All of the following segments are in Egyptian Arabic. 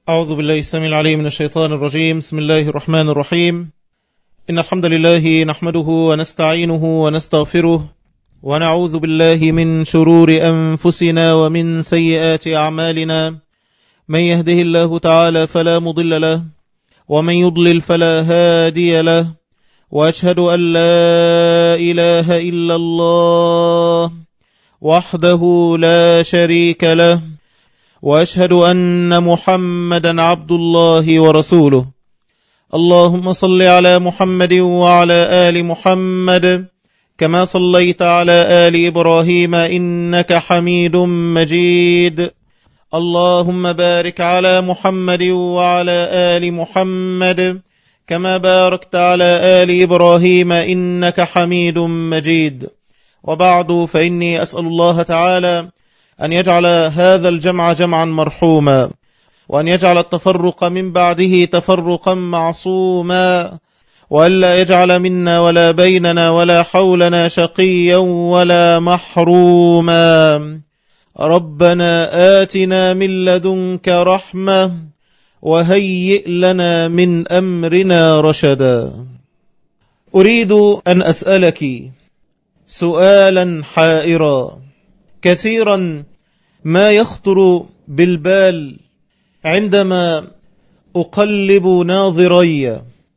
أعوذ بالله السميع العليم من الشيطان الرجيم بسم الله الرحمن الرحيم إن الحمد لله نحمده ونستعينه ونستغفره ونعوذ بالله من شرور أنفسنا ومن سيئات أعمالنا من يهده الله تعالى فلا مضل له ومن يضلل فلا هادي له وأشهد أن لا إله إلا الله وحده لا شريك له وأشهد أن محمدا عبد الله ورسوله اللهم صل على محمد وعلى آل محمد كما صليت على آل إبراهيم إنك حميد مجيد اللهم بارك على محمد وعلى آل محمد كما باركت على آل إبراهيم إنك حميد مجيد وبعد فإني أسأل الله تعالى أن يجعل هذا الجمع جمعا مرحوما وأن يجعل التفرق من بعده تفرقا معصوما وألا يجعل منا ولا بيننا ولا حولنا شقيا ولا محروما ربنا آتنا من لدنك رحمة وهيئ لنا من أمرنا رشدا أريد أن أسألك سؤالا حائرا كثيرا ما يخطر بالبال عندما أقلب ناظري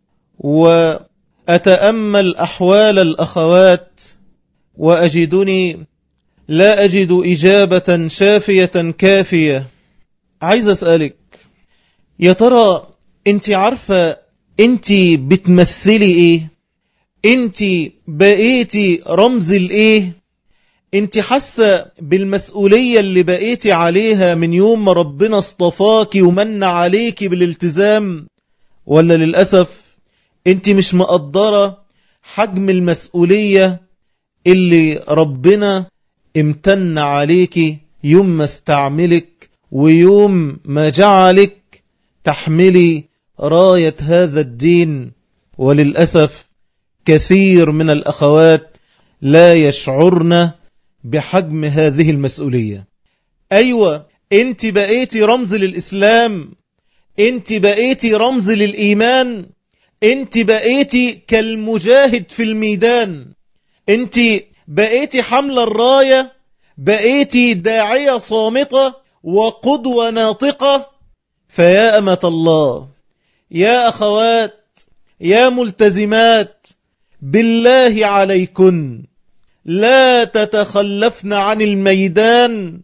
وأتأمل أحوال الأخوات وأجدني لا أجد إجابة شافية كافية عايز أسألك يا ترى أنت عارفة أنت بتمثلي إيه أنت بقيتي رمز الإيه انت حاسة بالمسؤولية اللي بقيتي عليها من يوم ما ربنا اصطفاكي ومن عليكي بالالتزام ولا للأسف انت مش مقدرة حجم المسؤولية اللي ربنا امتن عليكي يوم ما استعملك ويوم ما جعلك تحملي راية هذا الدين وللأسف كثير من الأخوات لا يشعرن بحجم هذه المسؤولية أيوة انت بقيتي رمز للإسلام انت بقيتي رمز للإيمان انت بقيتي كالمجاهد في الميدان انت بقيتي حمل الراية بقيتي داعية صامتة وقدوة ناطقة فيا أمة الله يا أخوات يا ملتزمات بالله عليكن لا تتخلفن عن الميدان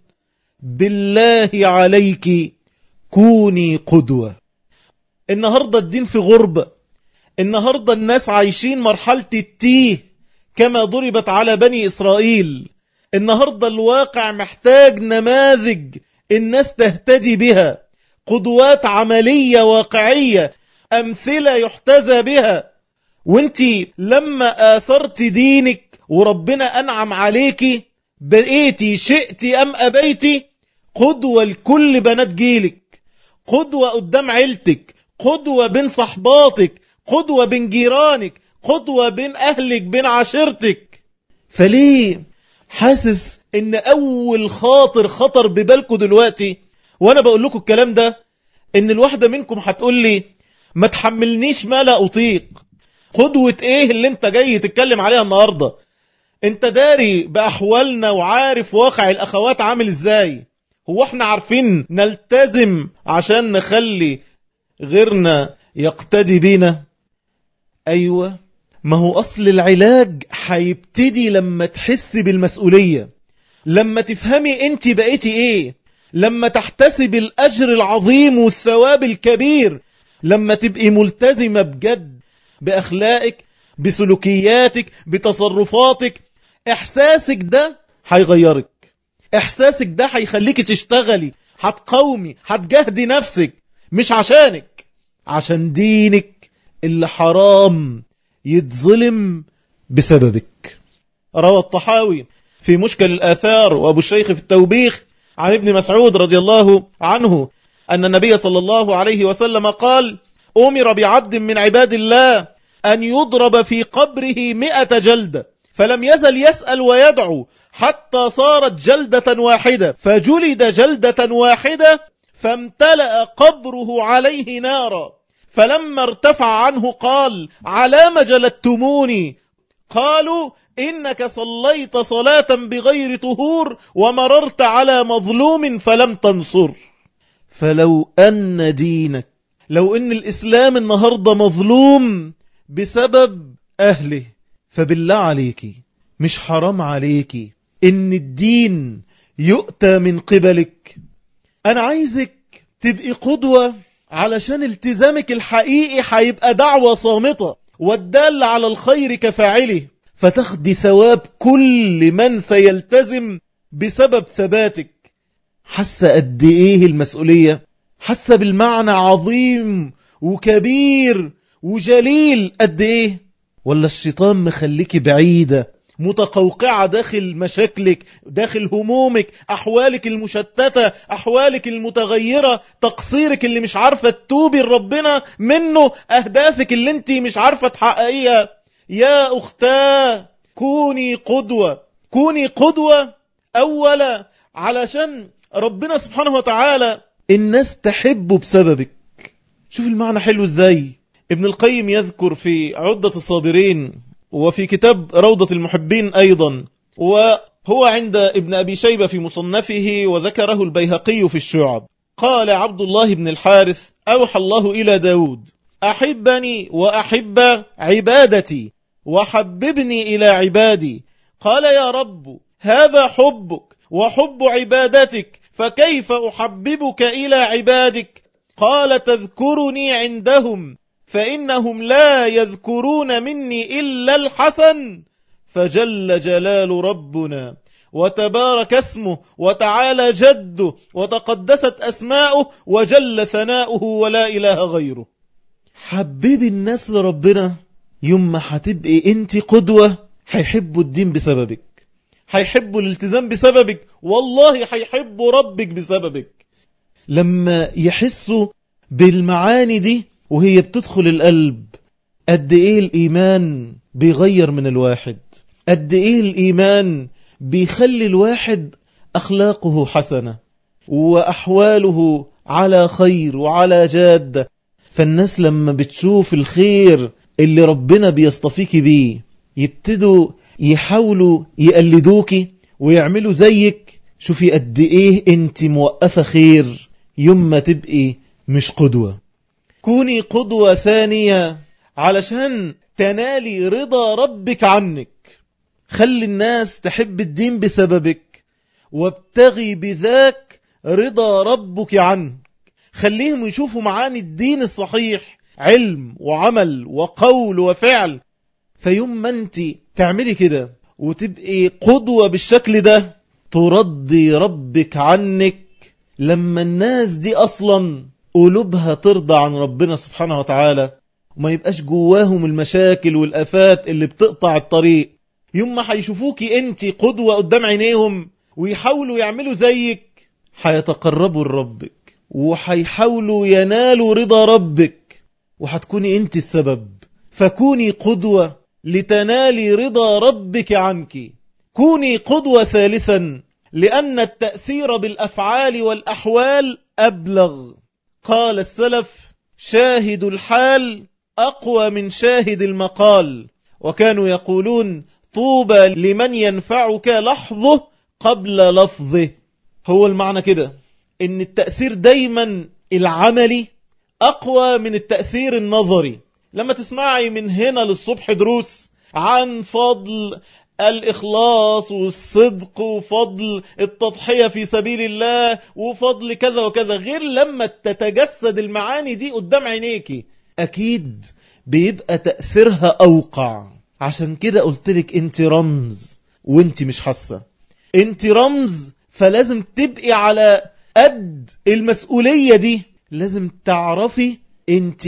بالله عليك كوني قدوة النهاردة الدين في غربة النهاردة الناس عايشين مرحلة التيه كما ضربت على بني إسرائيل النهاردة الواقع محتاج نماذج الناس تهتدي بها قدوات عملية واقعية أمثلة يحتذى بها وانتي لما آثرت دينك وربنا أنعم عليكي بقيتي شئتي أم أبيتي قدوة لكل بنات جيلك قدوة قدام عيلتك قدوة بين صحباتك قدوة بين جيرانك قدوة بين أهلك بين عشيرتك فليه حاسس ان أول خاطر خطر ببالكم دلوقتي وأنا بقول لكم الكلام ده ان الواحدة منكم هتقول لي ما تحملنيش ما لا أطيق قدوة ايه اللي انت جاي تتكلم عليها النهاردة انت داري بأحوالنا وعارف واقع الأخوات عامل ازاي هو احنا عارفين نلتزم عشان نخلي غيرنا يقتدي بينا ايوه ما هو اصل العلاج هيبتدي لما تحس بالمسؤولية لما تفهمي انت بقيتي ايه لما تحتسب الاجر العظيم والثواب الكبير لما تبقي ملتزمة بجد بأخلاقك بسلوكياتك بتصرفاتك إحساسك ده هيغيرك إحساسك ده هيخليك تشتغلي هتقومي هتجهدي نفسك مش عشانك عشان دينك اللي حرام يتظلم بسببك روى الطحاوي في مشكل الآثار وأبو الشيخ في التوبيخ عن ابن مسعود رضي الله عنه أن النبي صلى الله عليه وسلم قال أمر بعبد من عباد الله أن يضرب في قبره مئة جلدة فلم يزل يسأل ويدعو حتى صارت جلدة واحدة فجلد جلدة واحدة فامتلأ قبره عليه نارا فلما ارتفع عنه قال على ما جلدتموني قالوا إنك صليت صلاة بغير طهور ومررت على مظلوم فلم تنصر فلو أن دينك لو أن الإسلام النهاردة مظلوم بسبب أهله فبالله عليك مش حرام عليك إن الدين يؤتى من قبلك أنا عايزك تبقي قدوة علشان التزامك الحقيقي هيبقى دعوة صامتة والدال على الخير كفاعله فتخدي ثواب كل من سيلتزم بسبب ثباتك حس قد ايه المسؤولية حس بالمعنى عظيم وكبير وجليل قد ايه ولا الشيطان مخليك بعيدة متقوقعة داخل مشاكلك داخل همومك أحوالك المشتتة أحوالك المتغيرة تقصيرك اللي مش عارفة تتوبي لربنا منه أهدافك اللي انت مش عارفة تحققيها يا أختاه كوني قدوة كوني قدوة أولا علشان ربنا سبحانه وتعالى الناس تحبه بسببك شوف المعنى حلو ازاي ابن القيم يذكر في عدة الصابرين وفي كتاب روضة المحبين أيضا وهو عند ابن أبي شيبة في مصنفه وذكره البيهقي في الشعب قال عبد الله بن الحارث أوحى الله إلى داود أحبني وأحب عبادتي وحببني إلى عبادي قال يا رب هذا حبك وحب عبادتك فكيف أحببك إلى عبادك قال تذكرني عندهم فإنهم لا يذكرون مني إلا الحسن فجل جلال ربنا وتبارك اسمه وتعالى جده وتقدست أسماؤه وجل ثناؤه ولا إله غيره حبيب الناس لربنا يوم ما هتبقي انت قدوة هيحبوا الدين بسببك هيحبوا الالتزام بسببك والله هيحبوا ربك بسببك لما يحسوا بالمعاني دي وهي بتدخل القلب قد ايه الايمان بيغير من الواحد قد ايه الايمان بيخلي الواحد اخلاقه حسنة واحواله على خير وعلى جاد فالناس لما بتشوف الخير اللي ربنا بيصطفيك بيه يبتدوا يحاولوا يقلدوكي ويعملوا زيك شوفي قد ايه انت موقفة خير يوم ما تبقي مش قدوة كوني قدوة ثانية علشان تنالي رضا ربك عنك خلي الناس تحب الدين بسببك وابتغي بذاك رضا ربك عنك خليهم يشوفوا معاني الدين الصحيح علم وعمل وقول وفعل فيوم ما انت تعملي كده وتبقي قدوة بالشكل ده ترضي ربك عنك لما الناس دي أصلا قلوبها ترضى عن ربنا سبحانه وتعالى وما يبقاش جواهم المشاكل والأفات اللي بتقطع الطريق يوم ما هيشوفوكي انت قدوة قدام عينيهم ويحاولوا يعملوا زيك هيتقربوا لربك وهيحاولوا ينالوا رضا ربك وهتكوني انت السبب فكوني قدوة لتنالي رضا ربك عنك كوني قدوة ثالثا لأن التأثير بالأفعال والأحوال أبلغ قال السلف شاهد الحال أقوى من شاهد المقال وكانوا يقولون طوبى لمن ينفعك لحظه قبل لفظه هو المعنى كده ان التأثير دايما العملي أقوى من التأثير النظري لما تسمعي من هنا للصبح دروس عن فضل الإخلاص والصدق وفضل التضحية في سبيل الله وفضل كذا وكذا غير لما تتجسد المعاني دي قدام عينيكي أكيد بيبقى تأثيرها أوقع عشان كده قلتلك انت رمز وانت مش حاسة انت رمز فلازم تبقي على قد المسؤولية دي لازم تعرفي انت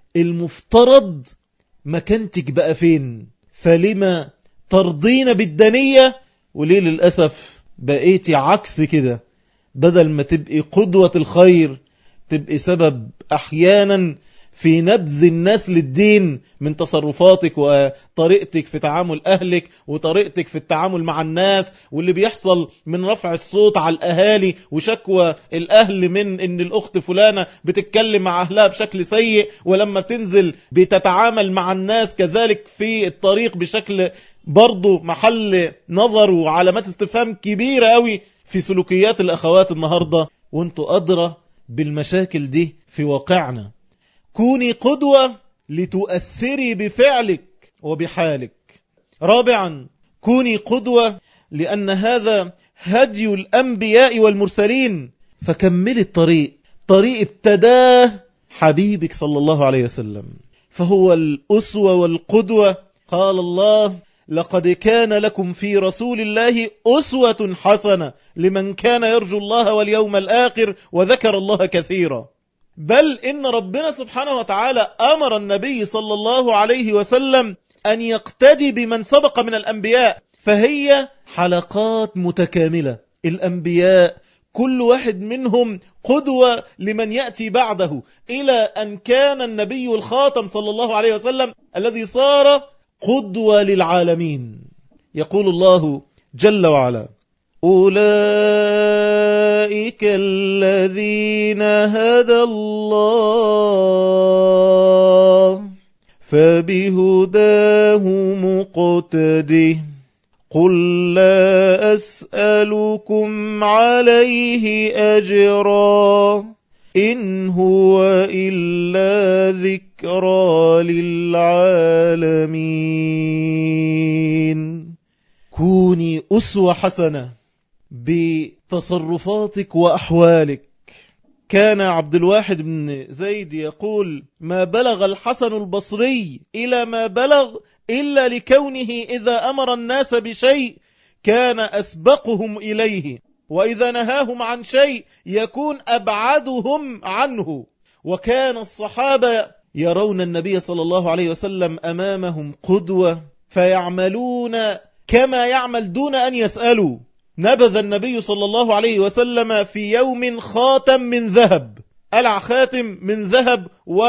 المفترض مكانتك بقى فين فلما ترضين بالدنية وليه للأسف بقيتي عكس كده بدل ما تبقي قدوة الخير تبقي سبب أحيانا في نبذ الناس للدين من تصرفاتك وطريقتك في تعامل أهلك وطريقتك في التعامل مع الناس واللي بيحصل من رفع الصوت على الأهالي وشكوى الأهل من أن الأخت فلانة بتتكلم مع أهلها بشكل سيء ولما تنزل بتتعامل مع الناس كذلك في الطريق بشكل برضو محل نظر وعلامات استفهام كبيرة قوي في سلوكيات الأخوات النهاردة وانتوا أدرى بالمشاكل دي في واقعنا كوني قدوة لتؤثري بفعلك وبحالك رابعا كوني قدوة لأن هذا هدي الأنبياء والمرسلين فكمل الطريق طريق ابتداه حبيبك صلى الله عليه وسلم فهو الأسوة والقدوة قال الله لقد كان لكم في رسول الله أسوة حسنة لمن كان يرجو الله واليوم الآخر وذكر الله كثيرا بل إن ربنا سبحانه وتعالى أمر النبي صلى الله عليه وسلم أن يقتدي بمن سبق من الأنبياء فهي حلقات متكاملة الأنبياء كل واحد منهم قدوة لمن يأتي بعده إلى أن كان النبي الخاتم صلى الله عليه وسلم الذي صار قدوة للعالمين يقول الله جل وعلا أولئك الذين هدى الله فبهداه مقتده قل لا أسألكم عليه أجرا إن هو إلا ذكرى للعالمين كوني أسوة حسنة بتصرفاتك وأحوالك كان عبد الواحد بن زيد يقول ما بلغ الحسن البصري إلى ما بلغ إلا لكونه إذا أمر الناس بشيء كان أسبقهم إليه وإذا نهاهم عن شيء يكون أبعدهم عنه وكان الصحابة يرون النبي صلى الله عليه وسلم أمامهم قدوة فيعملون كما يعمل دون أن يسألوا نبذ النبي صلى الله عليه وسلم في يوم خاتم من ذهب ألع خاتم من ذهب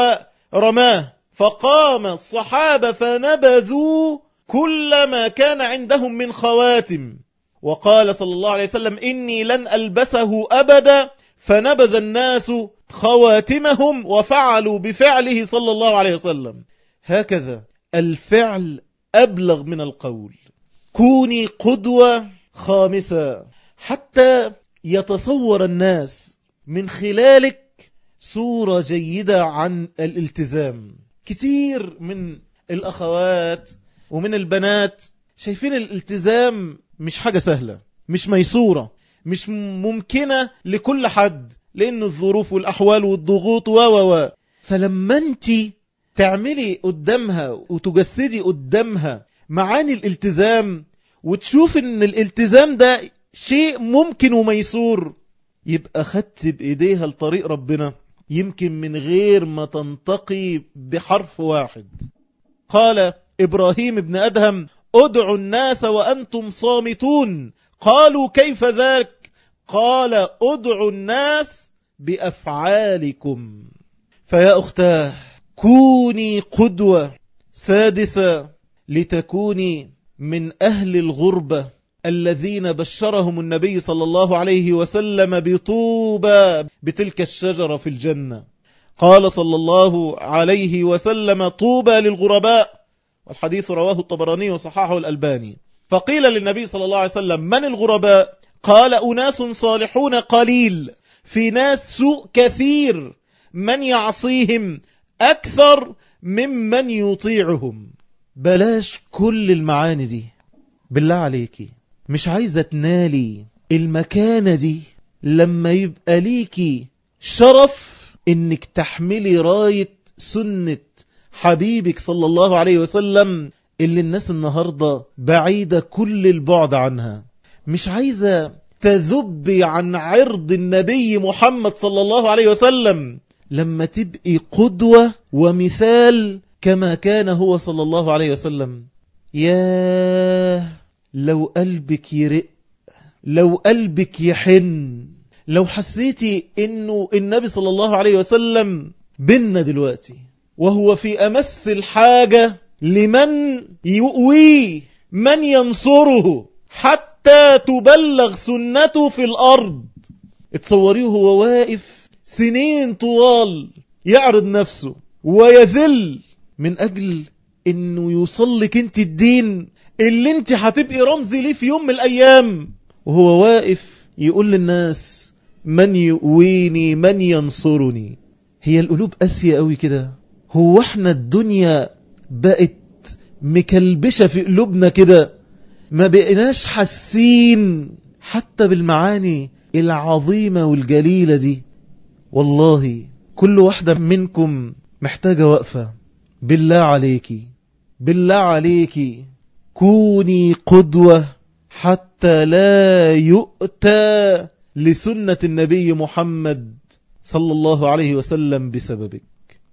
ورماه فقام الصحابة فنبذوا كل ما كان عندهم من خواتم وقال صلى الله عليه وسلم إني لن ألبسه أبدا فنبذ الناس خواتمهم وفعلوا بفعله صلى الله عليه وسلم هكذا الفعل أبلغ من القول كوني قدوة خامسة حتى يتصور الناس من خلالك صورة جيدة عن الالتزام كتير من الأخوات ومن البنات شايفين الالتزام مش حاجة سهلة مش ميسورة مش ممكنة لكل حد لأن الظروف والأحوال والضغوط و و و فلما انت تعملي قدامها وتجسدي قدامها معاني الالتزام وتشوف ان الالتزام ده شيء ممكن وميسور يبقى خدت بإيديها لطريق ربنا يمكن من غير ما تنتقي بحرف واحد قال إبراهيم بن أدهم ادعوا الناس وأنتم صامتون قالوا كيف ذاك قال ادعوا الناس بأفعالكم فيا أختاه كوني قدوة سادسة لتكوني من أهل الغربة الذين بشرهم النبي صلى الله عليه وسلم بطوبى بتلك الشجرة في الجنة قال صلى الله عليه وسلم طوبى للغرباء والحديث رواه الطبراني وصححه الألباني فقيل للنبي صلى الله عليه وسلم من الغرباء قال أناس صالحون قليل في ناس سوء كثير من يعصيهم أكثر ممن يطيعهم بلاش كل المعاني دي بالله عليكي مش عايزة تنالي المكانة دي لما يبقى ليكي شرف انك تحملي راية سنة حبيبك صلى الله عليه وسلم اللي الناس النهاردة بعيدة كل البعد عنها مش عايزة تذبي عن عرض النبي محمد صلى الله عليه وسلم لما تبقي قدوة ومثال كما كان هو صلى الله عليه وسلم ياه لو قلبك يرق لو قلبك يحن لو حسيتي انه النبي صلى الله عليه وسلم بينا دلوقتي وهو في أمس الحاجة لمن يؤويه من ينصره حتى تبلغ سنته في الأرض اتصوريه هو واقف سنين طوال يعرض نفسه ويذل من أجل انه يوصل لك انت الدين اللي انت هتبقي رمز ليه في يوم من الايام وهو واقف يقول للناس من يؤويني من ينصرني هي القلوب قاسية قوي كده هو احنا الدنيا بقت مكلبشة في قلوبنا كده ما بقناش حاسين حتى بالمعاني العظيمة والجليلة دي والله كل واحدة منكم محتاجة وقفة بالله عليكي بالله عليكي كوني قدوة حتى لا يؤتى لسنة النبي محمد صلى الله عليه وسلم بسببك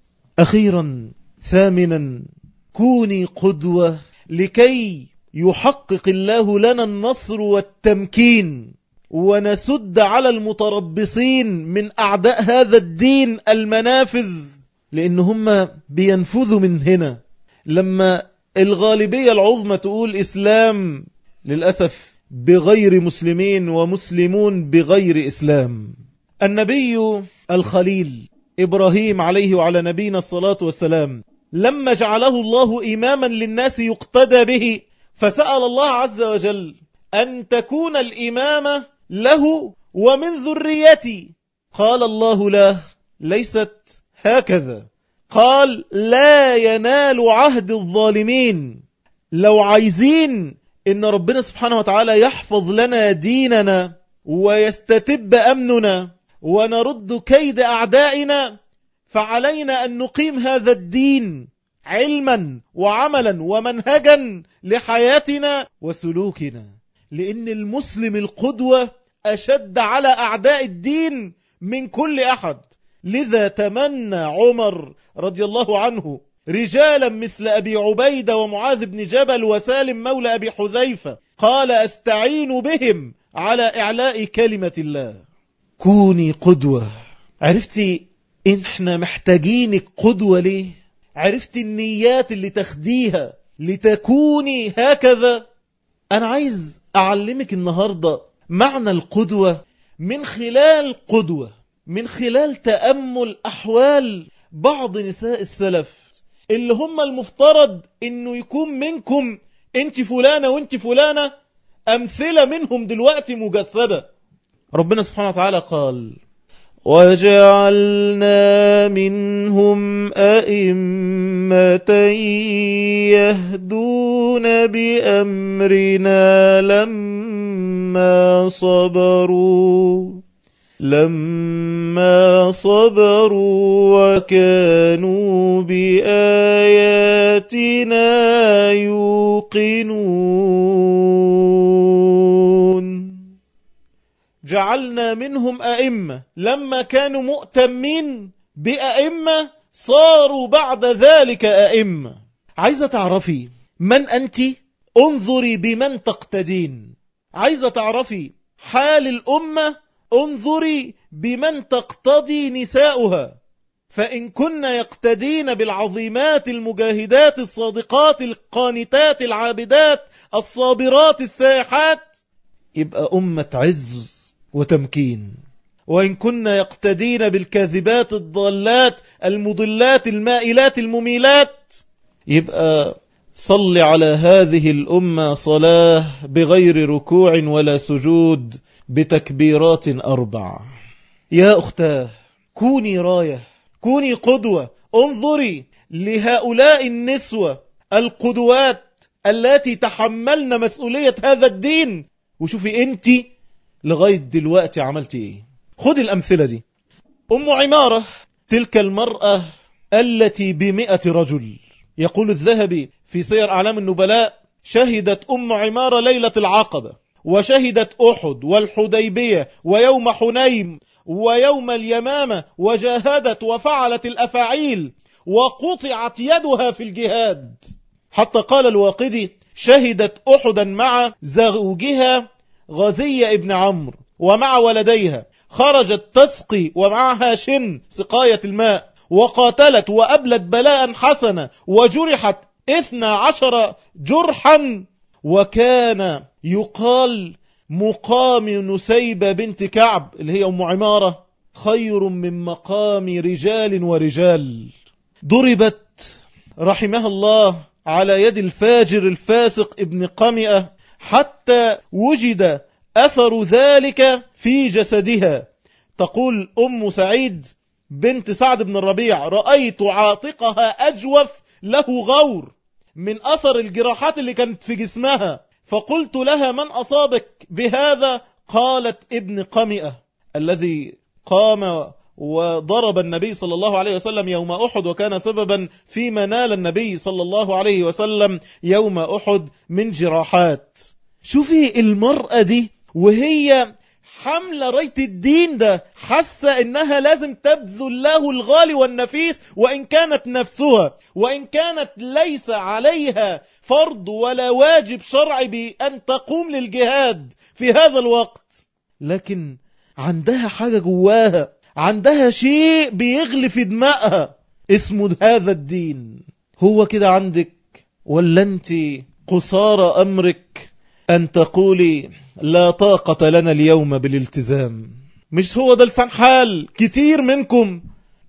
أخيرا ثامنا كوني قدوة لكي يحقق الله لنا النصر والتمكين ونسد على المتربصين من أعداء هذا الدين المنافذ لأن هم بينفذوا من هنا لما الغالبية العظمى تقول إسلام للأسف بغير مسلمين ومسلمون بغير إسلام النبي الخليل إبراهيم عليه وعلى نبينا الصلاة والسلام لما جعله الله إماما للناس يقتدى به فسأل الله عز وجل أن تكون الإمامة له ومن ذريتي قال الله له ليست هكذا قال لا ينال عهد الظالمين لو عايزين ان ربنا سبحانه وتعالى يحفظ لنا ديننا ويستتب أمننا ونرد كيد أعدائنا فعلينا أن نقيم هذا الدين علما وعملا ومنهجا لحياتنا وسلوكنا لأن المسلم القدوة أشد على أعداء الدين من كل أحد لذا تمنى عمر رضي الله عنه رجالا مثل أبي عبيدة ومعاذ بن جبل وسالم مولى أبي حذيفة قال أستعين بهم على إعلاء كلمة الله كوني قدوة عرفتي إحنا محتاجينك قدوة ليه عرفتي النيات اللي تخديها لتكوني هكذا أنا عايز أعلمك النهاردة معنى القدوة من خلال قدوة من خلال تأمل أحوال بعض نساء السلف اللي هم المفترض انه يكون منكم انت فلانة وانت فلانة امثلة منهم دلوقتي مجسدة ربنا سبحانه وتعالى قال وجعلنا منهم أئمة يهدون بأمرنا لما صبروا لما صبروا وكانوا بآياتنا يوقنون جعلنا منهم أئمة لما كانوا مؤتمين بأئمة صاروا بعد ذلك أئمة عايزة تعرفي من أنت انظري بمن تقتدين عايزة تعرفي حال الأمة انظري بمن تقتضي نساؤها فإن كن يقتدين بالعظيمات المجاهدات الصادقات القانتات العابدات الصابرات السائحات يبقى أمة عز وتمكين وإن كن يقتدين بالكاذبات الضالات المضلات المائلات المميلات يبقى صل على هذه الأمة صلاة بغير ركوع ولا سجود بتكبيرات أربع يا أختاه كوني راية كوني قدوة انظري لهؤلاء النسوة القدوات التي تحملن مسؤولية هذا الدين وشوفي انت لغاية دلوقتي عملت ايه خذ الأمثلة دي أم عمارة تلك المرأة التي بمئة رجل يقول الذهبي في سير أعلام النبلاء شهدت أم عمارة ليلة العقبة وشهدت أحد والحديبية ويوم حنيم ويوم اليمامة وجاهدت وفعلت الأفاعيل وقطعت يدها في الجهاد حتى قال الواقدي شهدت أحدا مع زوجها غزية ابن عمرو ومع ولديها خرجت تسقي ومعها شن سقاية الماء وقاتلت وأبلت بلاء حسنا وجرحت اثنى عشر جرحا وكان يقال مقام نسيبة بنت كعب اللي هي أم عمارة خير من مقام رجال ورجال ضربت رحمها الله على يد الفاجر الفاسق ابن قمئة حتى وجد أثر ذلك في جسدها تقول أم سعيد بنت سعد بن الربيع رأيت عاتقها أجوف له غور من أثر الجراحات اللي كانت في جسمها فقلت لها من أصابك بهذا قالت ابن قمئة الذي قام وضرب النبي صلى الله عليه وسلم يوم أحد وكان سببا في منال النبي صلى الله عليه وسلم يوم أحد من جراحات شوفي المرأة دي وهي حملة ريت الدين ده حاسة انها لازم تبذل له الغالي والنفيس وان كانت نفسها وان كانت ليس عليها فرض ولا واجب شرعي بان تقوم للجهاد في هذا الوقت لكن عندها حاجة جواها عندها شيء بيغلي في دماغها اسمه هذا الدين هو كده عندك ولا انت قصار امرك ان تقولي لا طاقة لنا اليوم بالالتزام مش هو ده لسان حال كتير منكم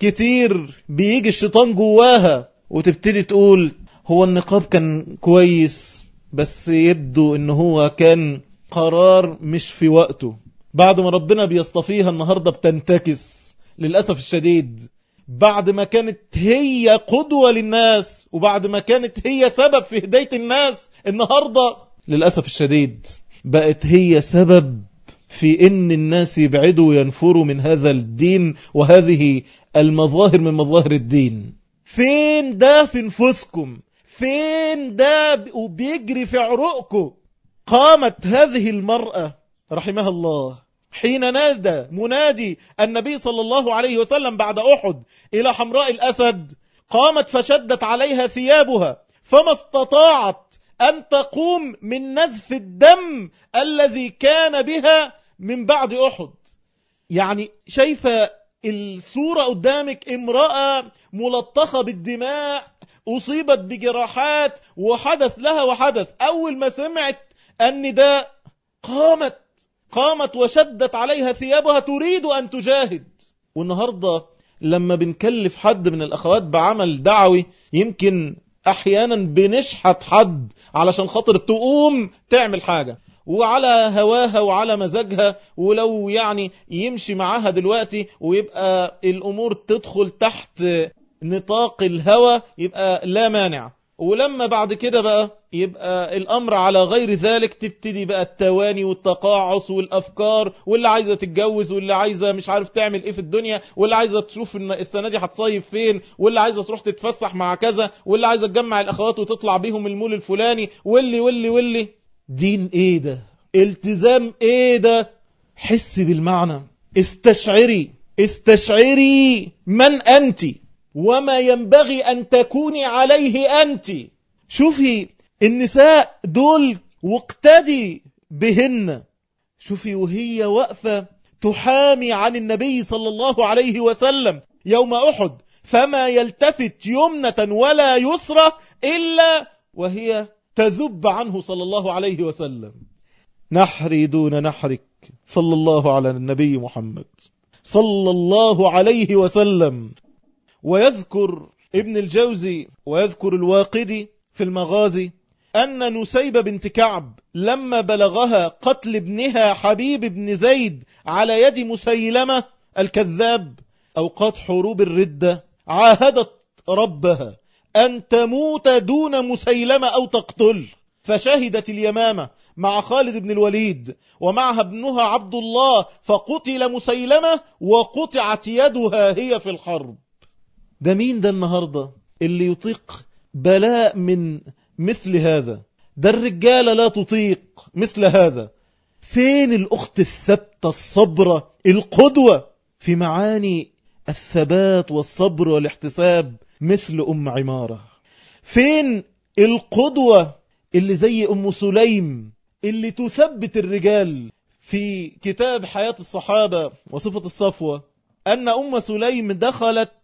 كتير بيجي الشيطان جواها وتبتدي تقول هو النقاب كان كويس بس يبدو ان هو كان قرار مش في وقته بعد ما ربنا بيصطفيها النهاردة بتنتكس للأسف الشديد بعد ما كانت هي قدوة للناس وبعد ما كانت هي سبب في هداية الناس النهاردة للأسف الشديد بقت هي سبب في ان الناس يبعدوا وينفروا من هذا الدين وهذه المظاهر من مظاهر الدين فين ده في نفوسكم فين ده وبيجري في عروقكم قامت هذه المرأة رحمها الله حين نادى منادي النبي صلى الله عليه وسلم بعد أحد إلى حمراء الأسد قامت فشدت عليها ثيابها فما استطاعت أن تقوم من نزف الدم الذي كان بها من بعد أحد يعني شايفة الصورة قدامك امرأة ملطخة بالدماء أصيبت بجراحات وحدث لها وحدث أول ما سمعت النداء قامت قامت وشدت عليها ثيابها تريد أن تجاهد والنهاردة لما بنكلف حد من الأخوات بعمل دعوي يمكن أحيانا بنشحت حد علشان خاطر تقوم تعمل حاجة وعلى هواها وعلى مزاجها ولو يعني يمشي معاها دلوقتي ويبقى الأمور تدخل تحت نطاق الهوى يبقى لا مانع ولما بعد كده بقى يبقى الأمر على غير ذلك تبتدي بقى التواني والتقاعس والأفكار واللي عايزة تتجوز واللي عايزة مش عارف تعمل ايه في الدنيا واللي عايزة تشوف ان السنة دي هتصيف فين واللي عايزة تروح تتفسح مع كذا واللي عايزة تجمع الأخوات وتطلع بيهم المول الفلاني واللي واللي واللي دين ايه ده التزام ايه ده حس بالمعنى استشعري استشعري من أنت وما ينبغي أن تكوني عليه أنت شوفي النساء دول واقتدي بهن شوفي وهي واقفة تحامي عن النبي صلى الله عليه وسلم يوم أحد فما يلتفت يمنة ولا يسرى إلا وهي تذب عنه صلى الله عليه وسلم نحري دون نحرك صلى الله على النبي محمد صلى الله عليه وسلم ويذكر ابن الجوزي ويذكر الواقدي في المغازي أن نسيب بنت كعب لما بلغها قتل ابنها حبيب بن زيد على يد مسيلمة الكذاب أوقات حروب الردة عاهدت ربها أن تموت دون مسيلمة أو تقتل فشهدت اليمامة مع خالد بن الوليد ومعها ابنها عبد الله فقتل مسيلمة وقطعت يدها هي في الحرب ده مين ده النهاردة اللي يطيق بلاء من مثل هذا ده الرجالة لا تطيق مثل هذا فين الأخت الثبتة الصبرة القدوة في معاني الثبات والصبر والاحتساب مثل أم عمارة فين القدوة اللي زي أم سليم اللي تثبت الرجال في كتاب حياة الصحابة وصفة الصفوة أن أم سليم دخلت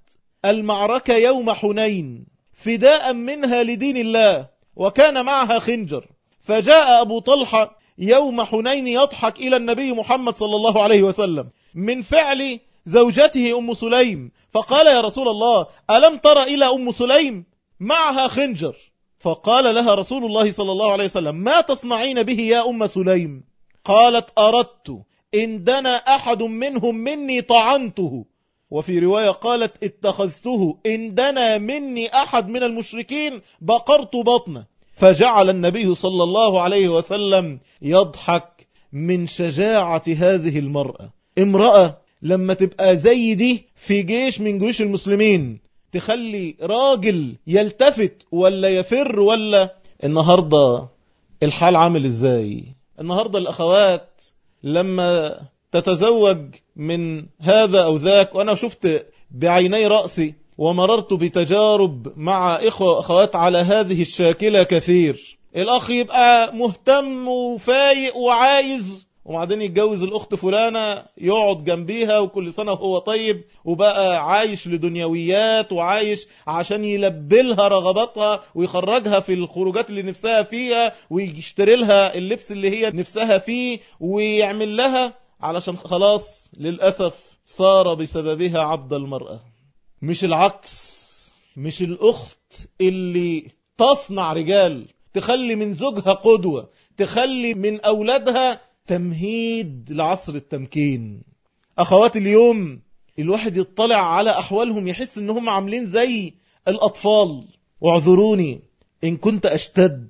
المعركة يوم حنين فداء منها لدين الله وكان معها خنجر فجاء أبو طلحة يوم حنين يضحك إلى النبي محمد صلى الله عليه وسلم من فعل زوجته أم سليم فقال يا رسول الله ألم تر إلى أم سليم معها خنجر فقال لها رسول الله صلى الله عليه وسلم ما تصنعين به يا أم سليم قالت أردت إن دنا أحد منهم مني طعنته وفي رواية قالت اتخذته إن دنا مني أحد من المشركين بقرت بطنه فجعل النبي صلى الله عليه وسلم يضحك من شجاعة هذه المرأة امرأة لما تبقى زي دي في جيش من جيوش المسلمين تخلي راجل يلتفت ولا يفر ولا النهاردة الحال عامل ازاي النهاردة الأخوات لما تتزوج من هذا أو ذاك وأنا شفت بعيني رأسي ومررت بتجارب مع إخوة وأخوات على هذه الشاكلة كثير الأخ يبقى مهتم وفايق وعايز وبعدين يتجوز الأخت فلانة يقعد جنبيها وكل سنة وهو طيب وبقى عايش لدنيويات وعايش عشان يلبلها رغباتها ويخرجها في الخروجات اللي نفسها فيها ويشتري لها اللبس اللي هي نفسها فيه ويعمل لها علشان خلاص للأسف صار بسببها عبد المرأة مش العكس مش الأخت اللي تصنع رجال تخلي من زوجها قدوة تخلي من أولادها تمهيد لعصر التمكين أخوات اليوم الواحد يطلع على أحوالهم يحس أنهم عاملين زي الأطفال واعذروني إن كنت أشتد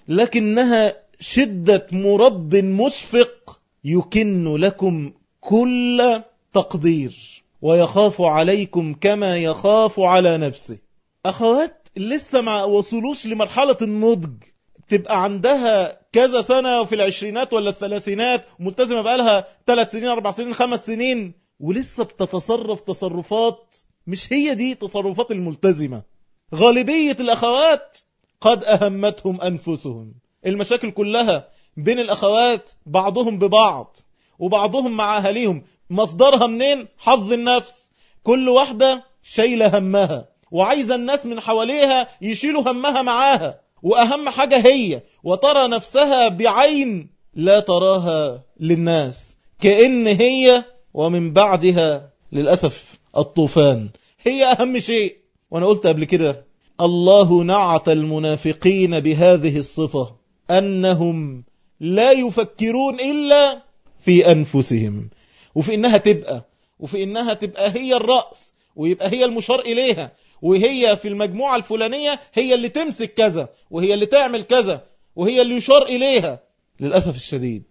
لكنها شدة مرب مشفق يكن لكم كل تقدير ويخاف عليكم كما يخاف على نفسه أخوات لسه ما وصلوش لمرحلة النضج تبقى عندها كذا سنة في العشرينات ولا الثلاثينات ملتزمة بقالها ثلاث سنين أربع سنين خمس سنين ولسه بتتصرف تصرفات مش هي دي تصرفات الملتزمة غالبية الأخوات قد أهمتهم أنفسهم المشاكل كلها بين الأخوات بعضهم ببعض وبعضهم مع أهاليهم مصدرها منين حظ النفس كل واحدة شايلة همها وعايزة الناس من حواليها يشيلوا همها معاها وأهم حاجة هي وترى نفسها بعين لا تراها للناس كأن هي ومن بعدها للأسف الطوفان هي أهم شيء وأنا قلت قبل كده الله نعت المنافقين بهذه الصفة أنهم لا يفكرون إلا في أنفسهم وفي إنها تبقى وفي إنها تبقى هي الرأس ويبقى هي المشار إليها وهي في المجموعة الفلانية هي اللي تمسك كذا وهي اللي تعمل كذا وهي اللي يشار إليها للأسف الشديد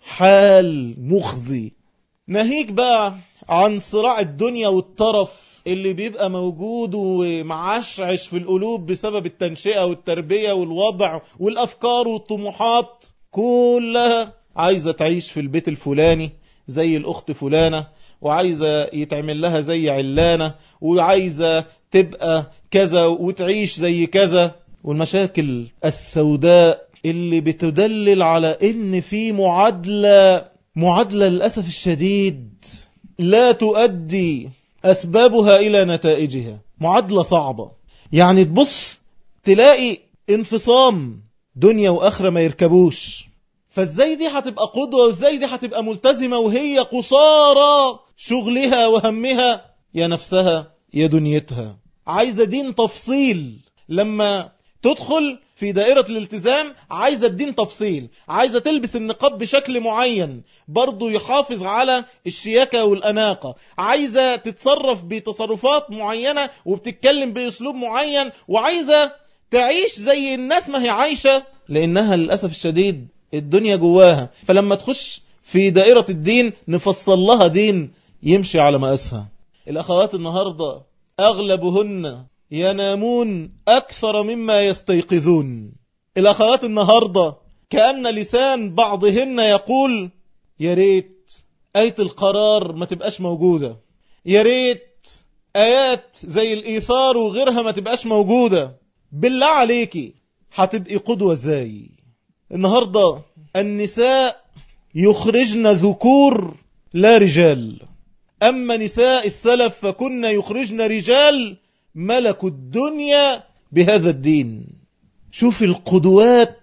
حال مخزي ناهيك بقى عن صراع الدنيا والطرف اللي بيبقى موجود ومعشعش في القلوب بسبب التنشئة والتربية والوضع والأفكار والطموحات كلها عايزة تعيش في البيت الفلاني زي الأخت فلانة وعايزة يتعمل لها زي علانة وعايزة تبقى كذا وتعيش زي كذا والمشاكل السوداء اللي بتدلل على ان في معادلة معادلة للأسف الشديد لا تؤدي أسبابها إلى نتائجها معادلة صعبة يعني تبص تلاقي انفصام دنيا وآخرة ما يركبوش فازاي دي هتبقى قدوة وازاي دي هتبقى ملتزمة وهي قصارى شغلها وهمها يا نفسها يا دنيتها عايزة دين تفصيل لما تدخل في دائرة الالتزام عايزة الدين تفصيل عايزة تلبس النقاب بشكل معين برضو يحافظ على الشياكة والأناقة عايزة تتصرف بتصرفات معينة وبتتكلم بأسلوب معين وعايزة تعيش زي الناس ما هي عايشة لأنها للأسف الشديد الدنيا جواها فلما تخش في دائرة الدين نفصل لها دين يمشي على مقاسها الأخوات النهاردة أغلبهن ينامون أكثر مما يستيقظون الأخوات النهاردة كأن لسان بعضهن يقول يا ريت آية القرار ما تبقاش موجودة يا ريت آيات زي الإيثار وغيرها ما تبقاش موجودة بالله عليكي هتبقي قدوة ازاي النهاردة النساء يخرجن ذكور لا رجال أما نساء السلف فكن يخرجن رجال ملكوا الدنيا بهذا الدين شوف القدوات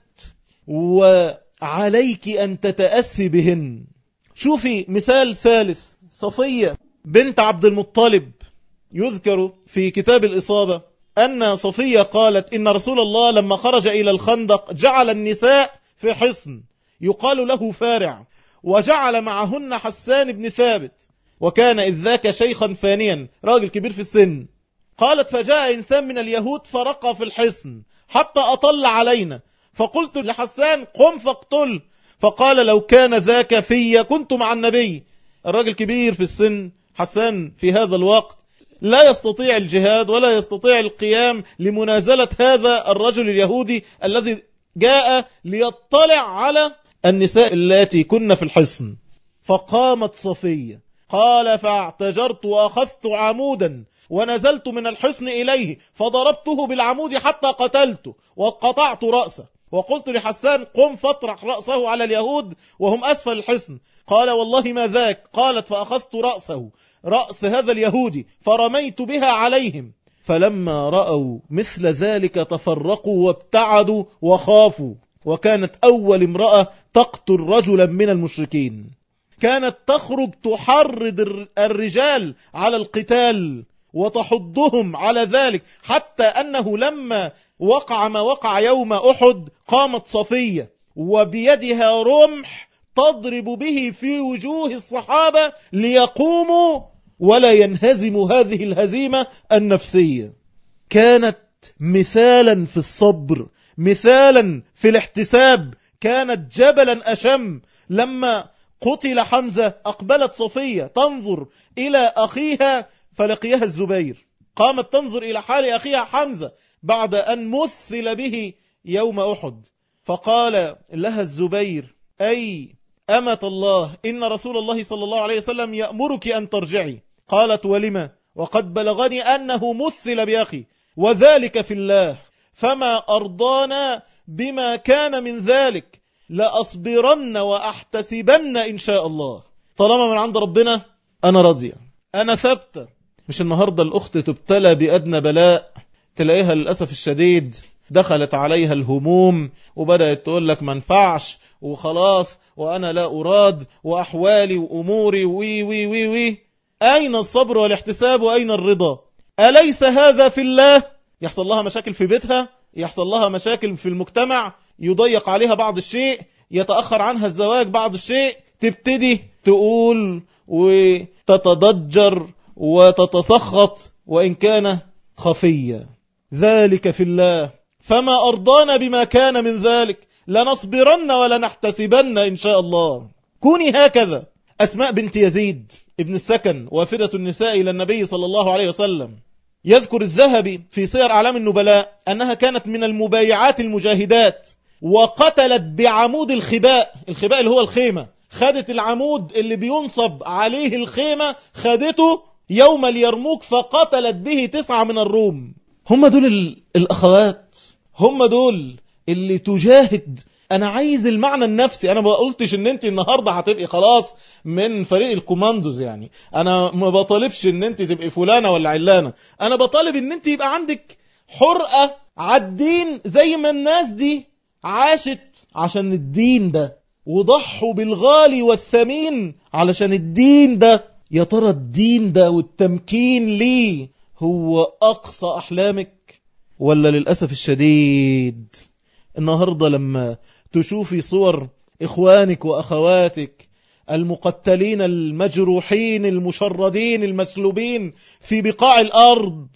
وعليك أن تتأسي بهن شوفي مثال ثالث صفية بنت عبد المطلب يذكر في كتاب الإصابة أن صفية قالت إن رسول الله لما خرج إلى الخندق جعل النساء في حصن يقال له فارع وجعل معهن حسان بن ثابت وكان إذ ذاك شيخا فانيا راجل كبير في السن قالت فجاء إنسان من اليهود فرقى في الحصن حتى أطل علينا فقلت لحسان قم فاقتل فقال لو كان ذاك في كنت مع النبي الراجل كبير في السن حسان في هذا الوقت لا يستطيع الجهاد ولا يستطيع القيام لمنازلة هذا الرجل اليهودي الذي جاء ليطلع على النساء التي كن في الحصن فقامت صفية قال فاعتجرت وأخذت عمودا ونزلت من الحصن إليه فضربته بالعمود حتى قتلته وقطعت رأسه وقلت لحسان قم فاطرح رأسه على اليهود وهم أسفل الحصن قال والله ما ذاك قالت فأخذت رأسه رأس هذا اليهودي فرميت بها عليهم فلما رأوا مثل ذلك تفرقوا وابتعدوا وخافوا وكانت أول امرأة تقتل رجلا من المشركين كانت تخرج تحرض الرجال على القتال وتحضهم على ذلك حتى أنه لما وقع ما وقع يوم أحد قامت صفية وبيدها رمح تضرب به في وجوه الصحابة ليقوموا ولا ينهزم هذه الهزيمة النفسية كانت مثالا في الصبر مثالا في الاحتساب كانت جبلا أشم لما قتل حمزة أقبلت صفية تنظر إلى أخيها فلقيها الزبير قامت تنظر إلى حال أخيها حمزة بعد أن مثل به يوم أحد فقال لها الزبير أي أمة الله إن رسول الله صلى الله عليه وسلم يأمرك أن ترجعي قالت ولما وقد بلغني أنه مثل بأخي وذلك في الله فما أرضانا بما كان من ذلك لأصبرن وأحتسبن إن شاء الله طالما من عند ربنا أنا راضية أنا ثابتة مش النهاردة الأخت تبتلى بأدنى بلاء تلاقيها للأسف الشديد دخلت عليها الهموم وبدأت تقول لك منفعش وخلاص وأنا لا أراد وأحوالي وأموري وي وي وي وي أين الصبر والاحتساب وأين الرضا أليس هذا في الله يحصل لها مشاكل في بيتها يحصل لها مشاكل في المجتمع يضيق عليها بعض الشيء يتأخر عنها الزواج بعض الشيء تبتدي تقول وتتضجر وتتسخط وإن كان خفيا ذلك في الله فما أرضانا بما كان من ذلك لنصبرن ولنحتسبن إن شاء الله كوني هكذا أسماء بنت يزيد ابن السكن وافدة النساء إلى النبي صلى الله عليه وسلم يذكر الذهبي في سير أعلام النبلاء أنها كانت من المبايعات المجاهدات وقتلت بعمود الخباء الخباء اللي هو الخيمة خدت العمود اللي بينصب عليه الخيمة خدته يوم اليرموك فقتلت به تسعة من الروم هم دول الأخوات هم دول اللي تجاهد انا عايز المعنى النفسي انا ما قلتش ان انت النهارده هتبقي خلاص من فريق الكوماندوز يعني انا ما بطالبش ان انت تبقي فلانه ولا علانه انا بطالب ان انت يبقى عندك حرقه على الدين زي ما الناس دي عاشت عشان الدين ده وضحوا بالغالي والثمين علشان الدين ده يا ترى الدين ده والتمكين ليه هو أقصى أحلامك ولا للأسف الشديد النهاردة لما تشوفي صور إخوانك وأخواتك المقتلين المجروحين المشردين المسلوبين في بقاع الأرض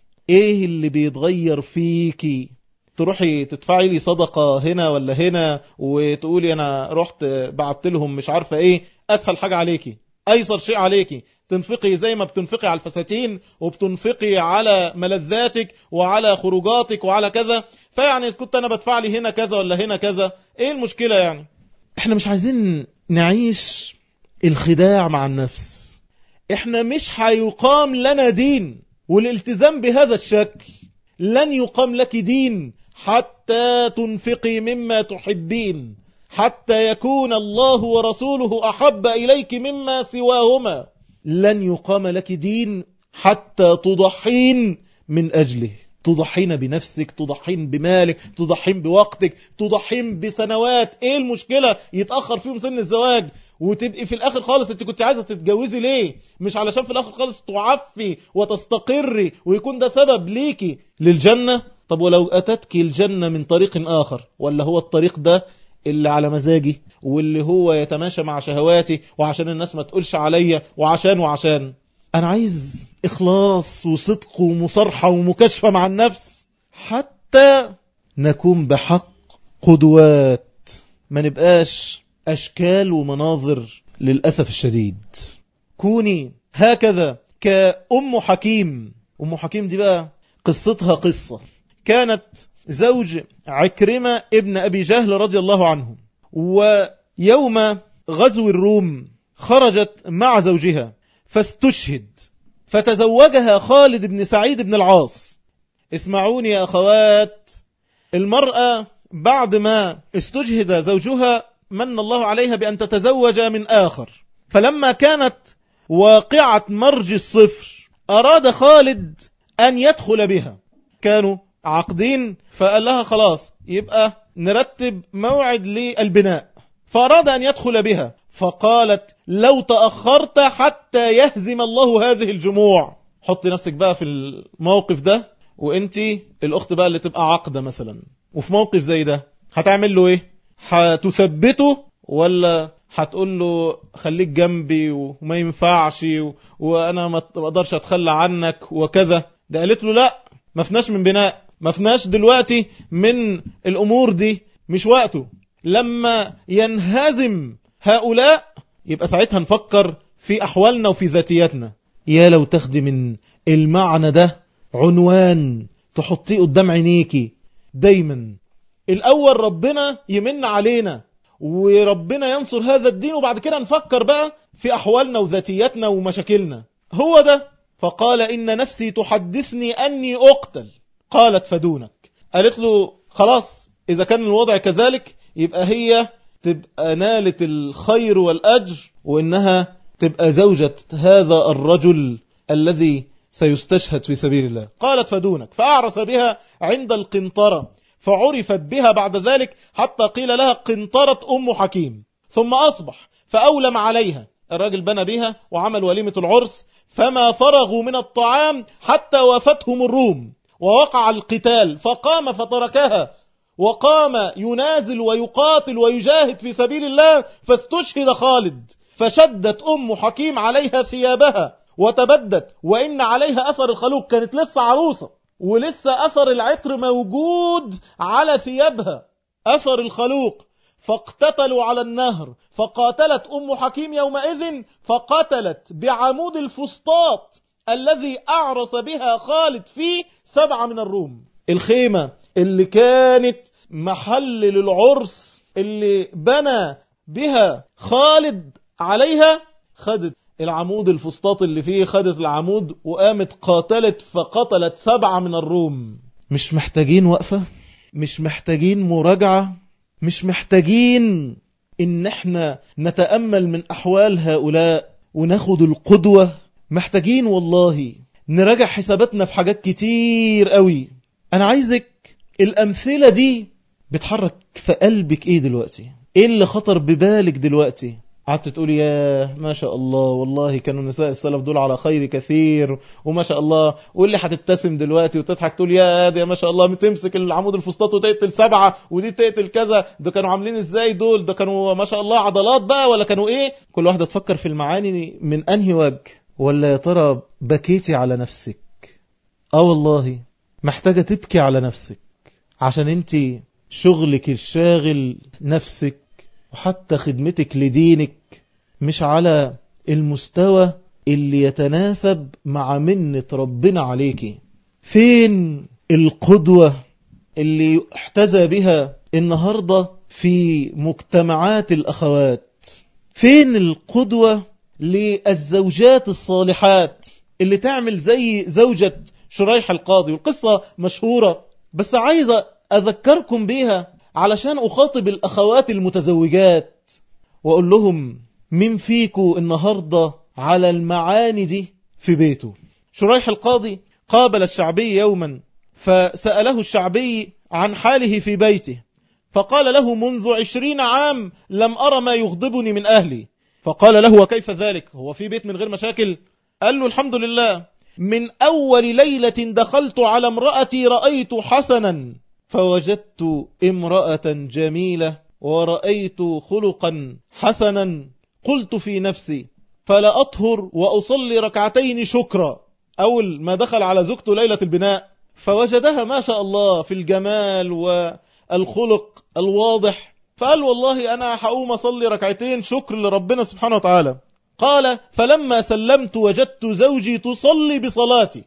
إيه اللي بيتغير فيكي تروحي تدفعي لي صدقة هنا ولا هنا وتقولي أنا رحت بعت لهم مش عارفة إيه أسهل حاجة عليكي أيسر شيء عليكي تنفقي زي ما بتنفقي على الفساتين وبتنفقي على ملذاتك وعلى خروجاتك وعلى كذا فيعني كنت أنا بدفع لي هنا كذا ولا هنا كذا إيه المشكلة يعني إحنا مش عايزين نعيش الخداع مع النفس إحنا مش هيقام لنا دين والالتزام بهذا الشكل لن يقام لك دين حتى تنفقي مما تحبين حتى يكون الله ورسوله أحب إليك مما سواهما لن يقام لك دين حتى تضحين من أجله تضحين بنفسك تضحين بمالك تضحين بوقتك تضحين بسنوات ايه المشكلة يتأخر فيهم سن الزواج وتبقي في الاخر خالص انت كنت عايزة تتجوزي ليه مش علشان في الاخر خالص تعفي وتستقري ويكون ده سبب ليكي للجنة طب ولو اتتك الجنة من طريق اخر ولا هو الطريق ده اللي على مزاجي واللي هو يتماشى مع شهواتي وعشان الناس ما تقولش عليا وعشان وعشان انا عايز اخلاص وصدق ومصارحة ومكاشفة مع النفس حتى نكون بحق قدوات ما نبقاش اشكال ومناظر للأسف الشديد كوني هكذا كأم حكيم أم حكيم دي بقى قصتها قصة كانت زوج عكرمة ابن أبي جهل رضي الله عنه ويوم غزو الروم خرجت مع زوجها فاستشهد فتزوجها خالد بن سعيد بن العاص اسمعوني يا أخوات المرأة بعد ما استشهد زوجها من الله عليها بأن تتزوج من آخر فلما كانت واقعة مرج الصفر أراد خالد أن يدخل بها كانوا عقدين فقال لها خلاص يبقى نرتب موعد للبناء فأراد أن يدخل بها فقالت لو تأخرت حتى يهزم الله هذه الجموع حطي نفسك بقى في الموقف ده وانت الأخت بقى اللي تبقى عقدة مثلا وفي موقف زي ده هتعمل له ايه هتثبته ولا هتقول له خليك جنبي وما ينفعش وانا ما اقدرش اتخلى عنك وكذا ده قالت له لا ما فناش من بناء ما فناش دلوقتي من الامور دي مش وقته لما ينهزم هؤلاء يبقى ساعتها نفكر في احوالنا وفي ذاتياتنا يا لو تاخدي من المعنى ده عنوان تحطيه قدام عينيكي دايما الاول ربنا يمن علينا وربنا ينصر هذا الدين وبعد كده نفكر بقى في أحوالنا وذاتياتنا ومشاكلنا هو ده فقال إن نفسي تحدثني أني أقتل قالت فدونك قالت له خلاص إذا كان الوضع كذلك يبقى هي تبقى نالت الخير والأجر وإنها تبقى زوجة هذا الرجل الذي سيستشهد في سبيل الله قالت فدونك فأعرس بها عند القنطرة فعرفت بها بعد ذلك حتى قيل لها قنطرة أم حكيم ثم أصبح فأولم عليها الراجل بنى بها وعمل وليمة العرس فما فرغوا من الطعام حتى وافتهم الروم ووقع القتال فقام فتركها وقام ينازل ويقاتل ويجاهد في سبيل الله فاستشهد خالد فشدت أم حكيم عليها ثيابها وتبدت وإن عليها أثر الخلوق كانت لسه عروسة ولسه أثر العطر موجود على ثيابها أثر الخلوق فاقتتلوا على النهر فقاتلت أم حكيم يومئذ فقتلت بعمود الفسطاط الذي أعرس بها خالد فيه سبعة من الروم الخيمة اللي كانت محل للعرس اللي بنى بها خالد عليها خدت العمود الفسطاط اللي فيه خدت العمود وقامت قاتلت فقتلت سبعة من الروم مش محتاجين وقفة مش محتاجين مراجعة مش محتاجين ان احنا نتأمل من احوال هؤلاء وناخد القدوة محتاجين والله نراجع حساباتنا في حاجات كتير قوي انا عايزك الامثلة دي بتحرك في قلبك ايه دلوقتي ايه اللي خطر ببالك دلوقتي قعدت تقول يا ما شاء الله والله كانوا نساء السلف دول على خير كثير وما شاء الله واللي هتبتسم دلوقتي وتضحك تقول يا دي ما شاء الله تمسك العمود الفسطاط وتقتل سبعة ودي تقتل كذا ده كانوا عاملين ازاي دول ده كانوا ما شاء الله عضلات بقى ولا كانوا ايه كل واحدة تفكر في المعاني من انهي وجه ولا يا ترى بكيتي على نفسك اه والله محتاجة تبكي على نفسك عشان انت شغلك الشاغل نفسك وحتى خدمتك لدينك مش على المستوى اللي يتناسب مع منة ربنا عليك فين القدوة اللي احتذى بها النهاردة في مجتمعات الأخوات فين القدوة للزوجات الصالحات اللي تعمل زي زوجة شريح القاضي والقصة مشهورة بس عايزة أذكركم بيها علشان أخاطب الأخوات المتزوجات وأقول لهم مين فيكو النهاردة على المعاني دي في بيته شريح القاضي قابل الشعبي يوما فسأله الشعبي عن حاله في بيته فقال له منذ عشرين عام لم أرى ما يغضبني من أهلي فقال له وكيف ذلك هو في بيت من غير مشاكل قال له الحمد لله من أول ليلة دخلت على امرأتي رأيت حسنا فوجدت امرأة جميلة ورأيت خلقا حسنا قلت في نفسي فلا أطهر وأصلي ركعتين شكرا أول ما دخل على زوجته ليلة البناء فوجدها ما شاء الله في الجمال والخلق الواضح فقال والله أنا حقوم أصلي ركعتين شكر لربنا سبحانه وتعالى قال فلما سلمت وجدت زوجي تصلي بصلاتي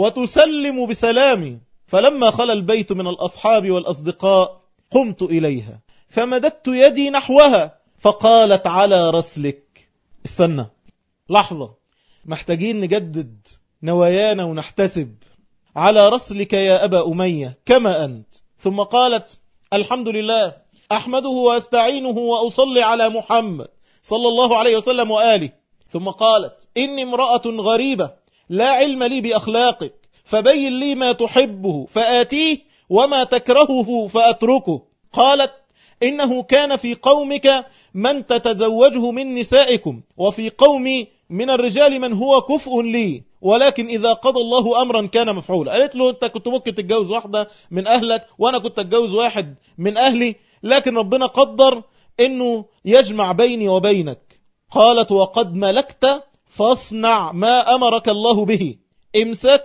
وتسلم بسلامي فلما خلى البيت من الأصحاب والأصدقاء قمت إليها فمددت يدي نحوها فقالت على رسلك استنى لحظة محتاجين نجدد نوايانا ونحتسب على رسلك يا أبا أمية كما أنت ثم قالت الحمد لله أحمده وأستعينه وأصلي على محمد صلى الله عليه وسلم وآله ثم قالت إني امرأة غريبة لا علم لي بأخلاقك فبين لي ما تحبه فآتيه وما تكرهه فأتركه قالت إنه كان في قومك من تتزوجه من نسائكم وفي قومي من الرجال من هو كفء لي ولكن إذا قضى الله أمرا كان مفعولا قالت له أنت كنت ممكن تتجوز واحدة من أهلك وأنا كنت أتجوز واحد من أهلي لكن ربنا قدر أنه يجمع بيني وبينك قالت وقد ملكت فاصنع ما أمرك الله به إمساك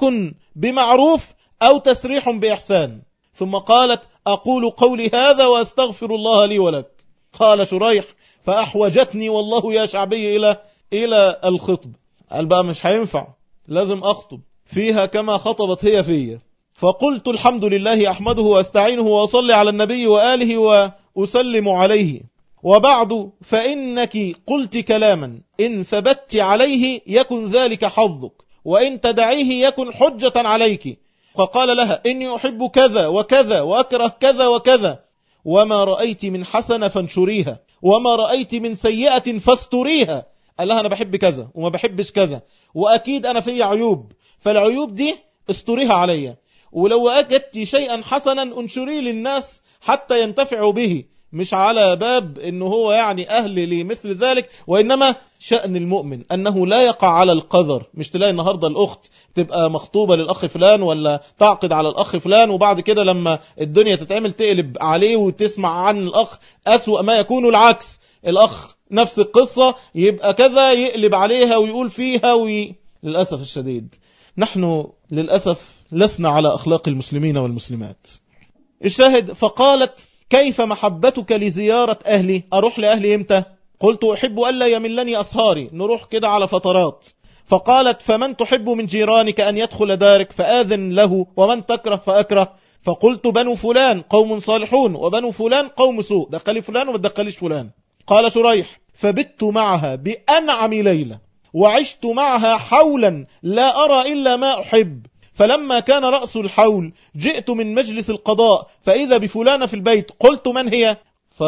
بمعروف أو تسريح بإحسان ثم قالت أقول قولي هذا وأستغفر الله لي ولك قال شريح فأحوجتني والله يا شعبي إلى إلى الخطب قال بقى مش هينفع لازم أخطب فيها كما خطبت هي فيا فقلت الحمد لله أحمده وأستعينه وأصلي على النبي وآله وأسلم عليه وبعد فإنك قلت كلاما إن ثبت عليه يكن ذلك حظك وإن تدعيه يكن حجة عليك فقال لها إني أحب كذا وكذا وأكره كذا وكذا وما رأيت من حسنة فانشريها وما رأيت من سيئة فاستريها قال لها أنا بحب كذا وما بحبش كذا وأكيد أنا في عيوب فالعيوب دي استريها عليا ولو أجدت شيئا حسنا انشريه للناس حتى ينتفعوا به مش على باب انه هو يعني اهل لمثل ذلك وانما شأن المؤمن انه لا يقع على القذر مش تلاقي النهاردة الاخت تبقى مخطوبة للاخ فلان ولا تعقد على الاخ فلان وبعد كده لما الدنيا تتعمل تقلب عليه وتسمع عن الاخ اسوأ ما يكون العكس الاخ نفس القصة يبقى كذا يقلب عليها ويقول فيها وي... للأسف الشديد نحن للأسف لسنا على أخلاق المسلمين والمسلمات الشاهد فقالت كيف محبتك لزيارة أهلي أروح لأهلي إمتى قلت أحب ألا يملني أصهاري نروح كده على فترات فقالت فمن تحب من جيرانك أن يدخل دارك فآذن له ومن تكره فأكره فقلت بنو فلان قوم صالحون وبنو فلان قوم سوء دخلي فلان وما تدخليش فلان قال شريح فبت معها بأنعم ليلة وعشت معها حولا لا أرى إلا ما أحب فلما كان رأس الحول جئت من مجلس القضاء فإذا بفلانة في البيت قلت من هي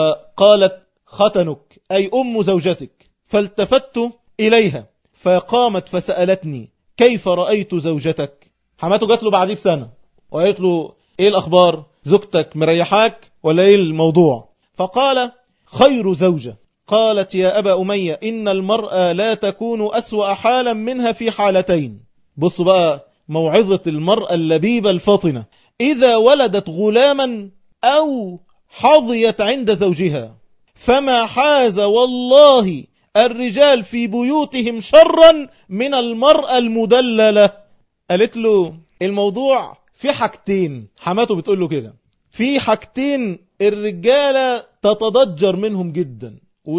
فقالت ختنك أي أم زوجتك فالتفت إليها فقامت فسألتني كيف رأيت زوجتك حماته جات له بعديه بسنة وقالت له إيه الأخبار زوجتك مريحاك ولا إيه الموضوع فقال خير زوجة قالت يا أبا أمية إن المرأة لا تكون أسوأ حالا منها في حالتين بص بقى موعظة المرأة اللبيبة الفاطنة إذا ولدت غلاما أو حظيت عند زوجها فما حاز والله الرجال في بيوتهم شرا من المرأة المدللة قالت له الموضوع في حاجتين حماته بتقول له كده في حاجتين الرجالة تتضجر منهم جدا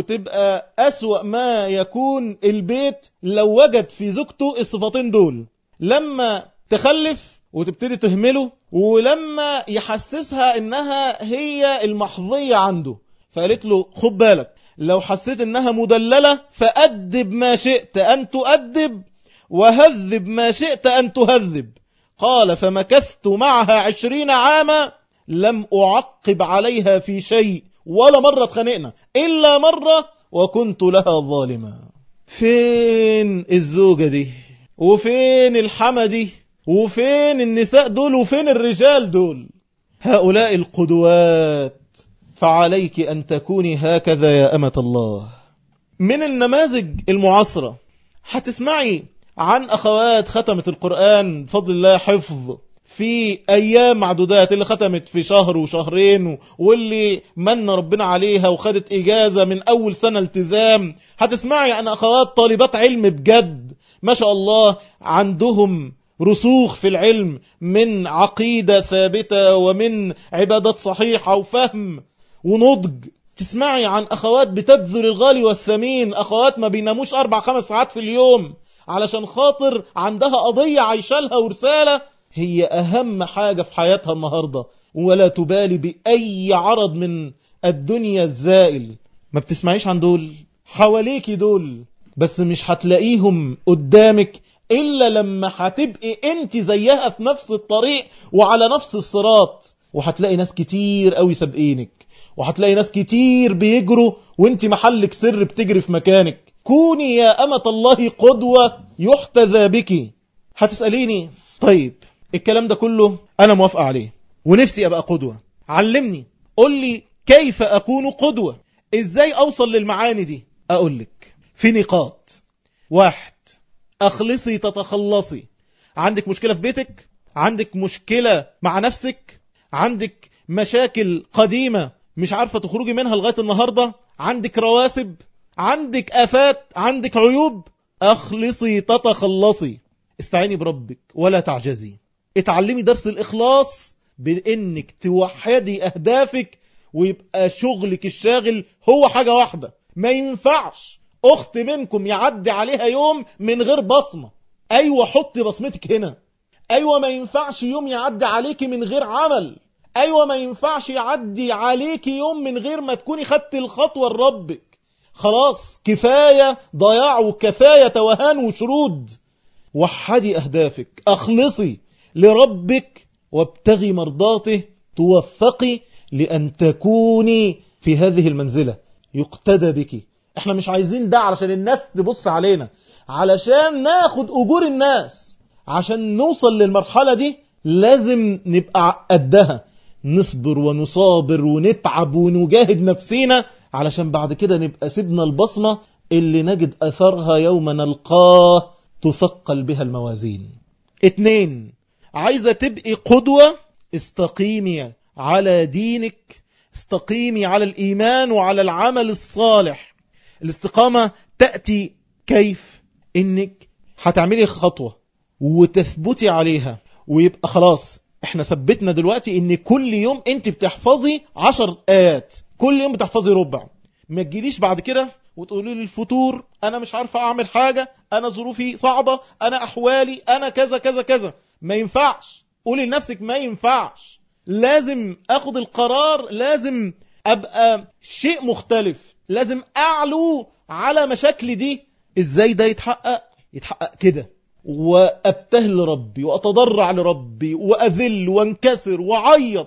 وتبقى أسوأ ما يكون البيت لو وجد في زوجته الصفتين دول لما تخلف وتبتدي تهمله ولما يحسسها انها هي المحظية عنده فقالت له خد بالك لو حسيت انها مدللة فأدب ما شئت أن تؤدب وهذب ما شئت أن تهذب قال فمكثت معها عشرين عاما لم أعقب عليها في شيء ولا مرة اتخانقنا إلا مرة وكنت لها ظالما فين الزوجة دي وفين الحمى دي وفين النساء دول وفين الرجال دول هؤلاء القدوات فعليك أن تكوني هكذا يا أمة الله من النماذج المعاصرة هتسمعي عن أخوات ختمت القرآن بفضل الله حفظ في أيام معدودات اللي ختمت في شهر وشهرين واللي من ربنا عليها وخدت إجازة من أول سنة التزام هتسمعي عن أخوات طالبات علم بجد ما شاء الله عندهم رسوخ في العلم من عقيدة ثابتة ومن عبادات صحيحة وفهم ونضج تسمعي عن أخوات بتبذل الغالي والثمين أخوات ما بيناموش أربع خمس ساعات في اليوم علشان خاطر عندها قضية عايشالها ورسالة هي أهم حاجة في حياتها النهاردة ولا تبالي بأي عرض من الدنيا الزائل ما بتسمعيش عن دول حواليك دول بس مش هتلاقيهم قدامك إلا لما هتبقي انت زيها في نفس الطريق وعلى نفس الصراط وهتلاقي ناس كتير قوي سابقينك وهتلاقي ناس كتير بيجروا وانت محلك سر بتجري في مكانك كوني يا أمة الله قدوة يحتذى بك هتسأليني طيب الكلام ده كله أنا موافق عليه ونفسي أبقى قدوة علمني قل لي كيف أكون قدوة إزاي أوصل للمعاني دي أقول لك في نقاط واحد أخلصي تتخلصي عندك مشكلة في بيتك عندك مشكلة مع نفسك عندك مشاكل قديمة مش عارفة تخرجي منها لغاية النهاردة عندك رواسب عندك آفات عندك عيوب أخلصي تتخلصي استعيني بربك ولا تعجزي اتعلمي درس الإخلاص بأنك توحدي أهدافك ويبقى شغلك الشاغل هو حاجة واحدة ما ينفعش أخت منكم يعدي عليها يوم من غير بصمة أيوة حطي بصمتك هنا أيوة ما ينفعش يوم يعدي عليك من غير عمل أيوة ما ينفعش يعدي عليك يوم من غير ما تكوني خدت الخطوة لربك خلاص كفاية ضياع وكفاية توهان وشرود وحدي أهدافك أخلصي لربك وابتغي مرضاته توفقي لأن تكوني في هذه المنزلة يقتدى بك احنا مش عايزين ده علشان الناس تبص علينا علشان ناخد أجور الناس عشان نوصل للمرحلة دي لازم نبقى قدها نصبر ونصابر ونتعب ونجاهد نفسينا علشان بعد كده نبقى سيبنا البصمة اللي نجد أثرها يوم نلقاه تثقل بها الموازين اتنين عايزة تبقي قدوة استقيمي على دينك استقيمي على الإيمان وعلى العمل الصالح الاستقامة تأتي كيف انك هتعملي خطوة وتثبتي عليها ويبقى خلاص احنا ثبتنا دلوقتي ان كل يوم انت بتحفظي عشر آيات كل يوم بتحفظي ربع ما تجيليش بعد كده وتقولي لي الفتور انا مش عارفه اعمل حاجة انا ظروفي صعبة انا احوالي انا كذا كذا كذا ما ينفعش قولي لنفسك ما ينفعش لازم اخد القرار لازم ابقى شيء مختلف لازم اعلو على مشاكلي دي ازاي ده يتحقق يتحقق كده وابتهل لربي واتضرع لربي واذل وانكسر وعيط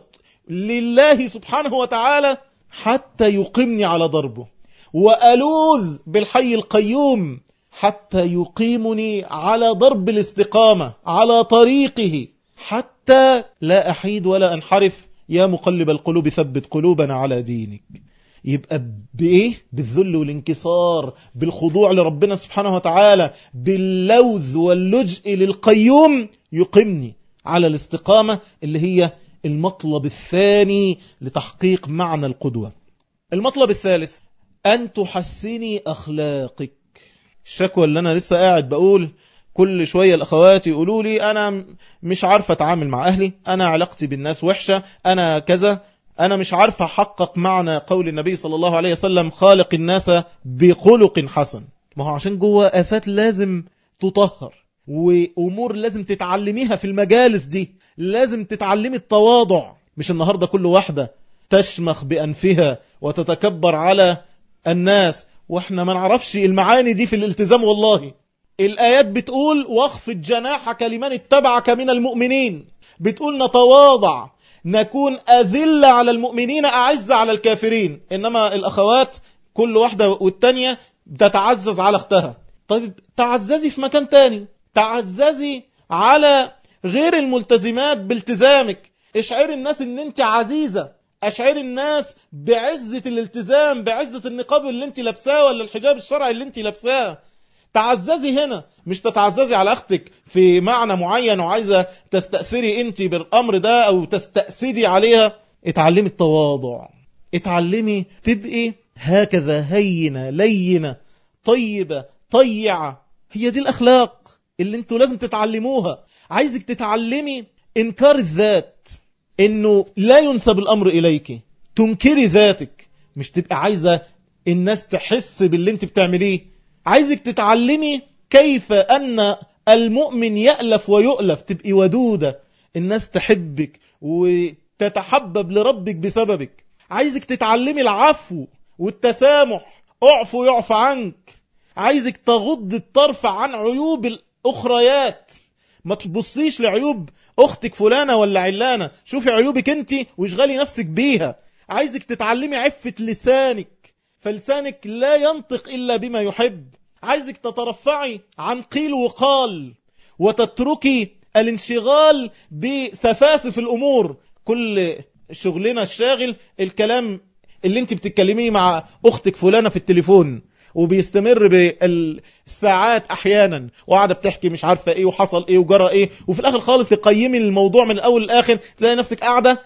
لله سبحانه وتعالى حتى يقيمني على ضربه وألوذ بالحي القيوم حتى يقيمني على ضرب الاستقامة على طريقه حتى لا أحيد ولا أنحرف يا مقلب القلوب ثبت قلوبنا على دينك يبقى بإيه؟ بالذل والانكسار بالخضوع لربنا سبحانه وتعالى باللوذ واللجء للقيوم يقيمني على الاستقامة اللي هي المطلب الثاني لتحقيق معنى القدوة المطلب الثالث أن تحسني أخلاقك الشكوى اللي أنا لسه قاعد بقول كل شوية الأخوات يقولوا لي أنا مش عارفة أتعامل مع أهلي أنا علاقتي بالناس وحشة أنا كذا أنا مش عارفة أحقق معنى قول النبي صلى الله عليه وسلم خالق الناس بخلق حسن ما هو عشان جوه آفات لازم تطهر وأمور لازم تتعلميها في المجالس دي لازم تتعلمي التواضع مش النهاردة كل واحدة تشمخ بأنفها وتتكبر على الناس واحنا ما نعرفش المعاني دي في الالتزام والله الآيات بتقول واخفض جناحك لمن اتبعك من المؤمنين بتقول نتواضع نكون أذل على المؤمنين أعز على الكافرين إنما الأخوات كل واحدة والتانية تتعزز على اختها طيب تعززي في مكان تاني تعززي على غير الملتزمات بالتزامك اشعري الناس ان انت عزيزة اشعري الناس بعزة الالتزام بعزة النقاب اللي انت لابساه ولا الحجاب الشرعي اللي انت لابساه تعززي هنا مش تتعززي على اختك في معنى معين وعايزة تستأثري انت بالامر ده او تستأسدي عليها اتعلمي التواضع اتعلمي تبقي هكذا هينة لينة طيبة طيعة هي دي الاخلاق اللي انتوا لازم تتعلموها عايزك تتعلمي انكار الذات انه لا ينسب الامر اليك تنكري ذاتك مش تبقى عايزة الناس تحس باللي انت بتعمليه عايزك تتعلمي كيف ان المؤمن يألف ويؤلف تبقي ودودة الناس تحبك وتتحبب لربك بسببك عايزك تتعلمي العفو والتسامح اعفو يعفى عنك عايزك تغض الطرف عن عيوب الأخريات ما تبصيش لعيوب أختك فلانة ولا علانة شوفي عيوبك انت واشغلي نفسك بيها عايزك تتعلمي عفة لسانك فلسانك لا ينطق إلا بما يحب عايزك تترفعي عن قيل وقال وتتركي الانشغال بسفاسف الأمور كل شغلنا الشاغل الكلام اللي انت بتتكلميه مع أختك فلانة في التليفون وبيستمر بالساعات احيانا وقاعده بتحكي مش عارفه ايه وحصل ايه وجرى ايه وفي الاخر خالص تقيمي الموضوع من الاول للاخر تلاقي نفسك قاعده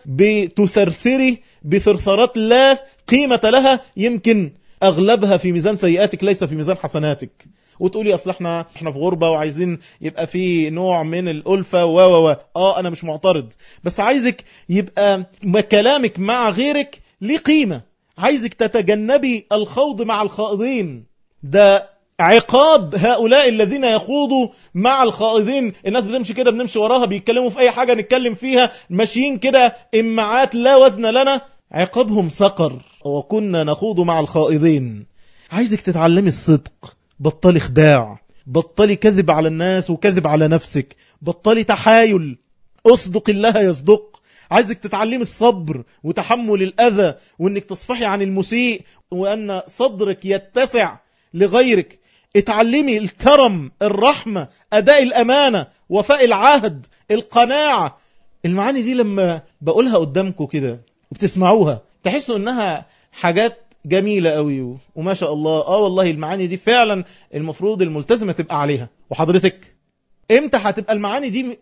بتثرثري بثرثرات لا قيمه لها يمكن اغلبها في ميزان سيئاتك ليس في ميزان حسناتك وتقولي اصل احنا احنا في غربه وعايزين يبقى في نوع من الالفه و و و اه انا مش معترض بس عايزك يبقى كلامك مع غيرك ليه قيمه عايزك تتجنبي الخوض مع الخائضين ده عقاب هؤلاء الذين يخوضوا مع الخائضين الناس بتمشي كده بنمشي وراها بيتكلموا في اي حاجة نتكلم فيها ماشيين كده امعات لا وزن لنا عقابهم سقر وكنا نخوض مع الخائضين عايزك تتعلمي الصدق بطلي خداع بطلي كذب على الناس وكذب على نفسك بطلي تحايل اصدق الله يصدق عايزك تتعلمي الصبر وتحمل الأذى وانك تصفحي عن المسيء وأن صدرك يتسع لغيرك اتعلمي الكرم الرحمة أداء الأمانة وفاء العهد القناعة المعاني دي لما بقولها قدامكم كده وبتسمعوها تحسوا انها حاجات جميلة قوي وما شاء الله اه والله المعاني دي فعلا المفروض الملتزمة تبقى عليها وحضرتك امتى هتبقى المعاني دي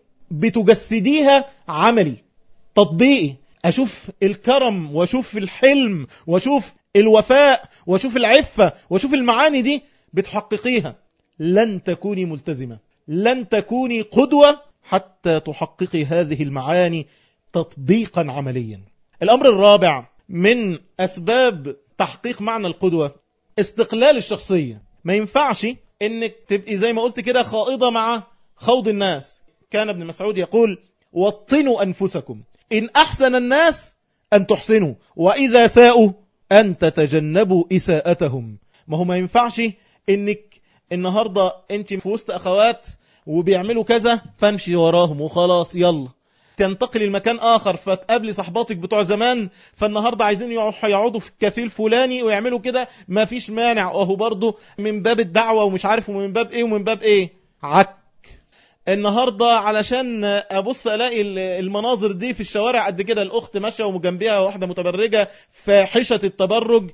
بتجسديها عملي تطبيقي اشوف الكرم واشوف الحلم واشوف الوفاء واشوف العفة واشوف المعاني دي بتحققيها لن تكوني ملتزمة لن تكوني قدوة حتى تحققي هذه المعاني تطبيقا عمليا الأمر الرابع من أسباب تحقيق معنى القدوة استقلال الشخصية ما ينفعش انك تبقي زي ما قلت كده خائضة مع خوض الناس كان ابن مسعود يقول وطنوا أنفسكم إن أحسن الناس أن تحسنوا وإذا ساءوا أن تتجنبوا إساءتهم ما هو ما ينفعش إنك النهاردة أنت في وسط أخوات وبيعملوا كذا فامشي وراهم وخلاص يلا تنتقل المكان آخر فتقابلي صحباتك بتوع زمان فالنهاردة عايزين يقعدوا في الكافيه الفلاني ويعملوا كده ما فيش مانع وهو برضه من باب الدعوة ومش عارف ومن باب ايه ومن باب ايه عك النهاردة علشان أبص ألاقي المناظر دي في الشوارع قد كده الأخت ماشية ومجنبها واحدة متبرجة فاحشة التبرج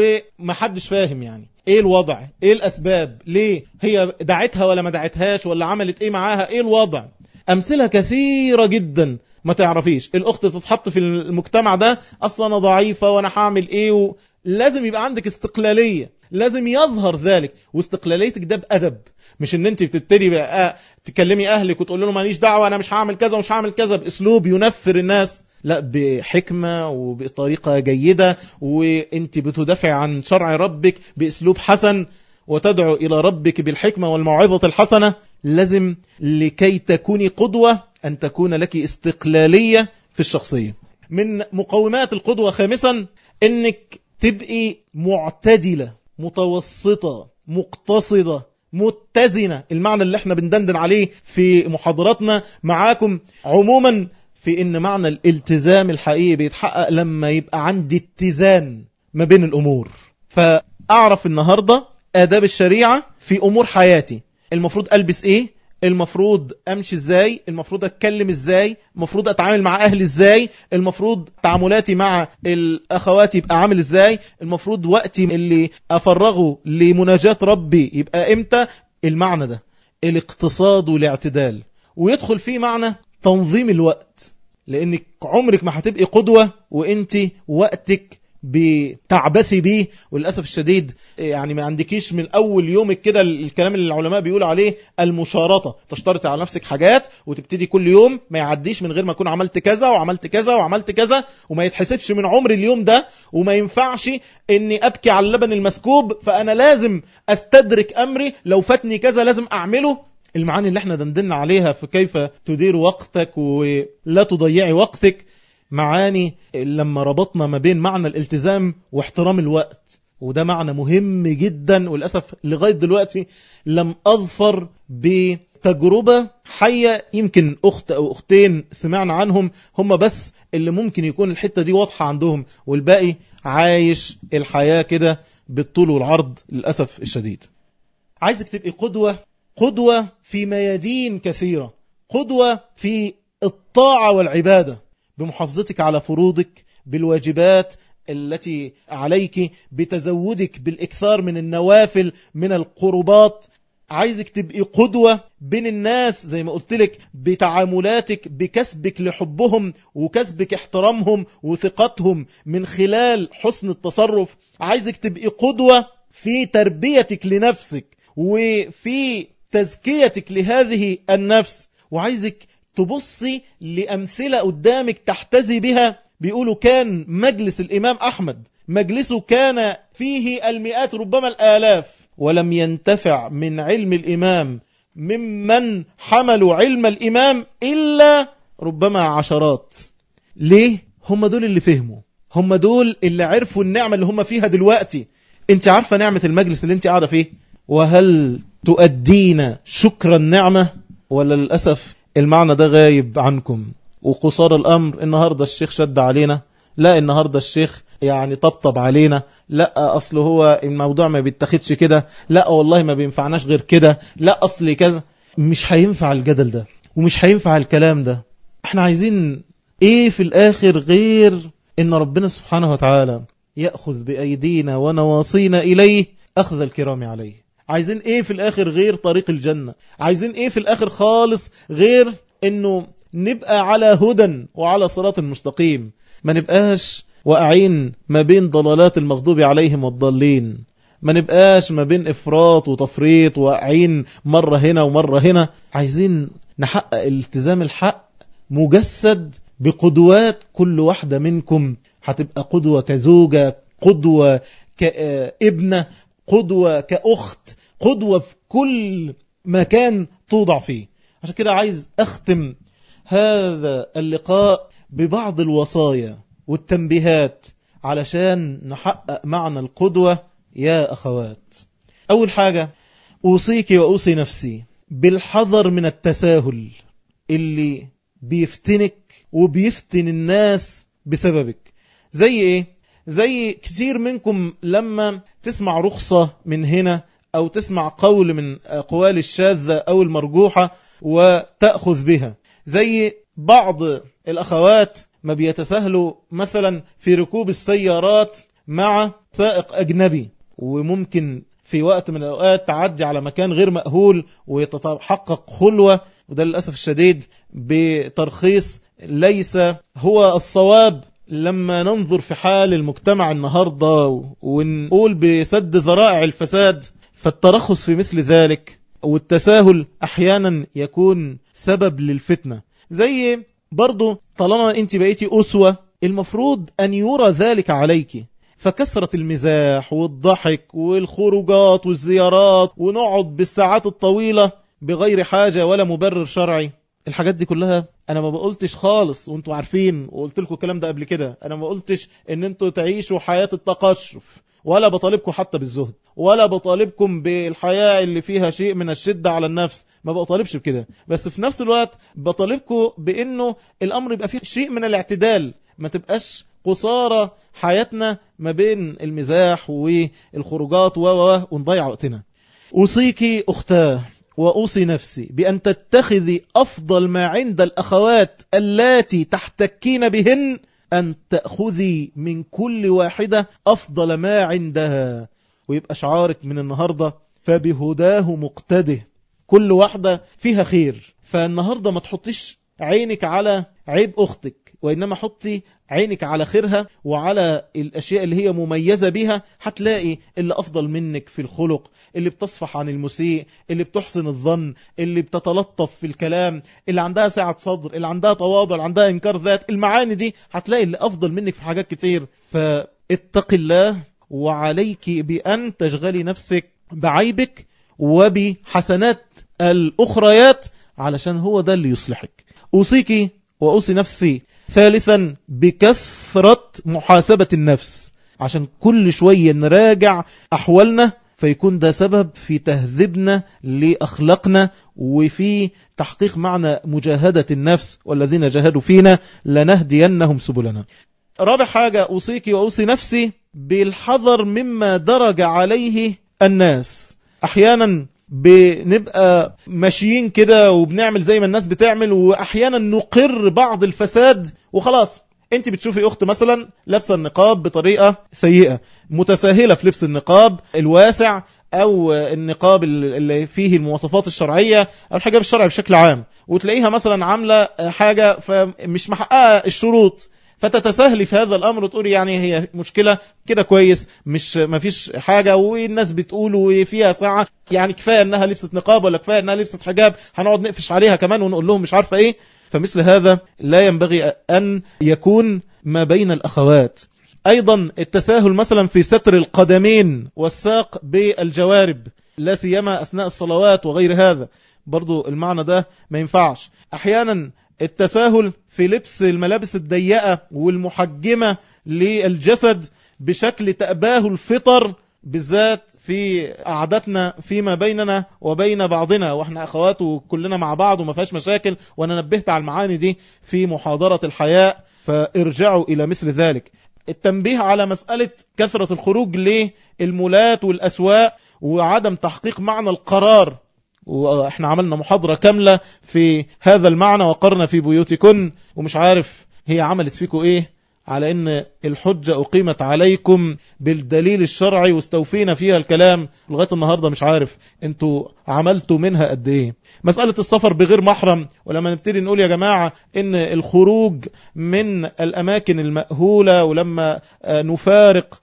ومحدش فاهم يعني ايه الوضع ايه الأسباب ليه هي دعتها ولا ما دعتهاش ولا عملت ايه معاها ايه الوضع أمثلة كثيرة جدا ما تعرفيش الأخت تتحط في المجتمع ده أصلا أنا ضعيفة وأنا هعمل ايه و... لازم يبقى عندك استقلالية لازم يظهر ذلك واستقلاليتك ده بأدب مش ان انت بتبتدي بقى تكلمي اهلك وتقول لهم ماليش دعوه انا مش هعمل كذا ومش هعمل كذا باسلوب ينفر الناس لا بحكمة وبطريقة جيدة وانت بتدافع عن شرع ربك باسلوب حسن وتدعو الى ربك بالحكمة والموعظة الحسنة لازم لكي تكوني قدوة ان تكون لك استقلالية في الشخصية من مقومات القدوة خامسا انك تبقي معتدلة متوسطة مقتصدة متزنة المعنى اللي احنا بندندن عليه في محاضراتنا معاكم عموما في ان معنى الالتزام الحقيقي بيتحقق لما يبقى عندي اتزان ما بين الامور فاعرف النهاردة اداب الشريعة في امور حياتي المفروض البس ايه المفروض امشي ازاي المفروض اتكلم ازاي المفروض اتعامل مع اهلي ازاي المفروض تعاملاتي مع الاخوات يبقى عامل ازاي المفروض وقتي اللي افرغه لمناجاة ربي يبقى امتى المعنى ده الاقتصاد والاعتدال ويدخل فيه معنى تنظيم الوقت لانك عمرك ما هتبقي قدوة وانت وقتك بتعبثي بيه وللأسف الشديد يعني ما عندكيش من أول يومك كده الكلام اللي العلماء بيقولوا عليه المشارطة تشترط على نفسك حاجات وتبتدي كل يوم ما يعديش من غير ما أكون عملت كذا وعملت كذا وعملت كذا وما يتحسبش من عمر اليوم ده وما ينفعش اني ابكي على اللبن المسكوب فانا لازم استدرك امري لو فاتني كذا لازم اعمله المعاني اللي احنا دندنا عليها في كيف تدير وقتك ولا تضيعي وقتك معاني لما ربطنا ما بين معنى الالتزام واحترام الوقت وده معنى مهم جدا وللأسف لغاية دلوقتي لم أظفر بتجربة حية يمكن أخت أو أختين سمعنا عنهم هم بس اللي ممكن يكون الحتة دي واضحة عندهم والباقي عايش الحياة كده بالطول والعرض للأسف الشديد عايزك تبقي قدوة قدوة في ميادين كثيرة قدوة في الطاعة والعبادة بمحافظتك على فروضك بالواجبات التي عليك بتزودك بالإكثار من النوافل من القربات عايزك تبقي قدوة بين الناس زي ما قلت لك بتعاملاتك بكسبك لحبهم وكسبك احترامهم وثقتهم من خلال حسن التصرف عايزك تبقي قدوة في تربيتك لنفسك وفي تزكيتك لهذه النفس وعايزك تبصي لأمثلة قدامك تحتزي بها بيقولوا كان مجلس الإمام أحمد مجلسه كان فيه المئات ربما الآلاف ولم ينتفع من علم الإمام ممن حملوا علم الإمام إلا ربما عشرات ليه؟ هم دول اللي فهموا هم دول اللي عرفوا النعمة اللي هم فيها دلوقتي انت عارفة نعمة المجلس اللي انت قاعدة فيه وهل تؤدين شكر النعمة ولا للأسف المعنى ده غايب عنكم وقصار الأمر النهاردة الشيخ شد علينا لا النهاردة الشيخ يعني طبطب علينا لا أصل هو الموضوع ما بيتخدش كده لا والله ما بينفعناش غير كده لا أصل كذا مش هينفع الجدل ده ومش هينفع الكلام ده احنا عايزين ايه في الآخر غير ان ربنا سبحانه وتعالى يأخذ بأيدينا ونواصينا إليه أخذ الكرام عليه عايزين ايه في الاخر غير طريق الجنة عايزين ايه في الاخر خالص غير انه نبقى على هدى وعلى صراط المستقيم ما نبقاش واقعين ما بين ضلالات المغضوب عليهم والضالين ما نبقاش ما بين افراط وتفريط واقعين مرة هنا ومرة هنا عايزين نحقق الالتزام الحق مجسد بقدوات كل واحدة منكم هتبقى قدوة كزوجة قدوة كابنة قدوة كأخت قدوة في كل مكان توضع فيه عشان كده عايز أختم هذا اللقاء ببعض الوصايا والتنبيهات علشان نحقق معنى القدوة يا أخوات أول حاجة أوصيك وأوصي نفسي بالحذر من التساهل اللي بيفتنك وبيفتن الناس بسببك زي ايه زي كثير منكم لما تسمع رخصة من هنا أو تسمع قول من أقوال الشاذة أو المرجوحة وتأخذ بها زي بعض الأخوات ما بيتساهلوا مثلا في ركوب السيارات مع سائق أجنبي وممكن في وقت من الأوقات تعدي على مكان غير مأهول ويتحقق خلوة وده للأسف الشديد بترخيص ليس هو الصواب لما ننظر في حال المجتمع النهاردة ونقول بسد ذرائع الفساد فالترخص في مثل ذلك والتساهل أحيانا يكون سبب للفتنة زي برضو طالما أنت بقيتي أسوة المفروض أن يرى ذلك عليك فكثرة المزاح والضحك والخروجات والزيارات ونقعد بالساعات الطويلة بغير حاجة ولا مبرر شرعي الحاجات دي كلها انا ما بقولتش خالص وانتوا عارفين وقلت لكم الكلام ده قبل كده انا ما قلتش ان انتوا تعيشوا حياة التقشف ولا بطالبكم حتى بالزهد ولا بطالبكم بالحياة اللي فيها شيء من الشدة على النفس ما بطالبش بكده بس في نفس الوقت بطالبكم بانه الامر يبقى فيه شيء من الاعتدال ما تبقاش قصارى حياتنا ما بين المزاح والخروجات و ونضيع وقتنا أوصيكي أختاه وأوصي نفسي بأن تتخذي أفضل ما عند الأخوات اللاتي تحتكين بهن أن تأخذي من كل واحدة أفضل ما عندها ويبقى شعارك من النهاردة فبهداه مقتده كل واحدة فيها خير فالنهاردة ما تحطيش عينك على عيب أختك وإنما حطي عينك على خيرها وعلى الأشياء اللي هي مميزة بها هتلاقي اللي أفضل منك في الخلق اللي بتصفح عن المسيء اللي بتحسن الظن اللي بتتلطف في الكلام اللي عندها سعة صدر اللي عندها تواضع اللي عندها إنكار ذات المعاني دي هتلاقي اللي أفضل منك في حاجات كتير فاتق الله وعليك بأن تشغلي نفسك بعيبك وبحسنات الأخريات علشان هو ده اللي يصلحك أوصيك وأوصي نفسي ثالثا بكثرة محاسبة النفس عشان كل شوية نراجع أحوالنا فيكون ده سبب في تهذيبنا لأخلاقنا وفي تحقيق معنى مجاهدة النفس والذين جاهدوا فينا لنهدينهم سبلنا رابع حاجة أوصيك وأوصي نفسي بالحذر مما درج عليه الناس أحيانا بنبقى ماشيين كده وبنعمل زي ما الناس بتعمل واحيانا نقر بعض الفساد وخلاص انت بتشوفي اخت مثلا لابسه النقاب بطريقه سيئه متساهله في لبس النقاب الواسع او النقاب اللي فيه المواصفات الشرعيه او الحجاب الشرعي بشكل عام وتلاقيها مثلا عامله حاجه فمش محققه الشروط فتتساهلي في هذا الامر وتقولي يعني هي مشكله كده كويس مش ما فيش حاجه والناس بتقول وفيها ساعه يعني كفايه انها لبست نقاب ولا كفايه انها لبست حجاب هنقعد نقفش عليها كمان ونقول لهم مش عارفه ايه فمثل هذا لا ينبغي ان يكون ما بين الاخوات ايضا التساهل مثلا في ستر القدمين والساق بالجوارب لا سيما اثناء الصلوات وغير هذا برضو المعنى ده ما ينفعش احيانا التساهل في لبس الملابس الضيقة والمحجمة للجسد بشكل تأباه الفطر بالذات في قعدتنا فيما بيننا وبين بعضنا واحنا اخوات وكلنا مع بعض وما فيهاش مشاكل وانا نبهت على المعاني دي في محاضرة الحياء فارجعوا الى مثل ذلك التنبيه على مسألة كثرة الخروج للمولات والأسواق وعدم تحقيق معنى القرار واحنا عملنا محاضرة كاملة في هذا المعنى وقرنا في بيوتكن ومش عارف هي عملت فيكم ايه على ان الحجة اقيمت عليكم بالدليل الشرعي واستوفينا فيها الكلام لغاية النهاردة مش عارف انتوا عملتوا منها قد ايه مسألة السفر بغير محرم ولما نبتدي نقول يا جماعة ان الخروج من الاماكن المأهولة ولما نفارق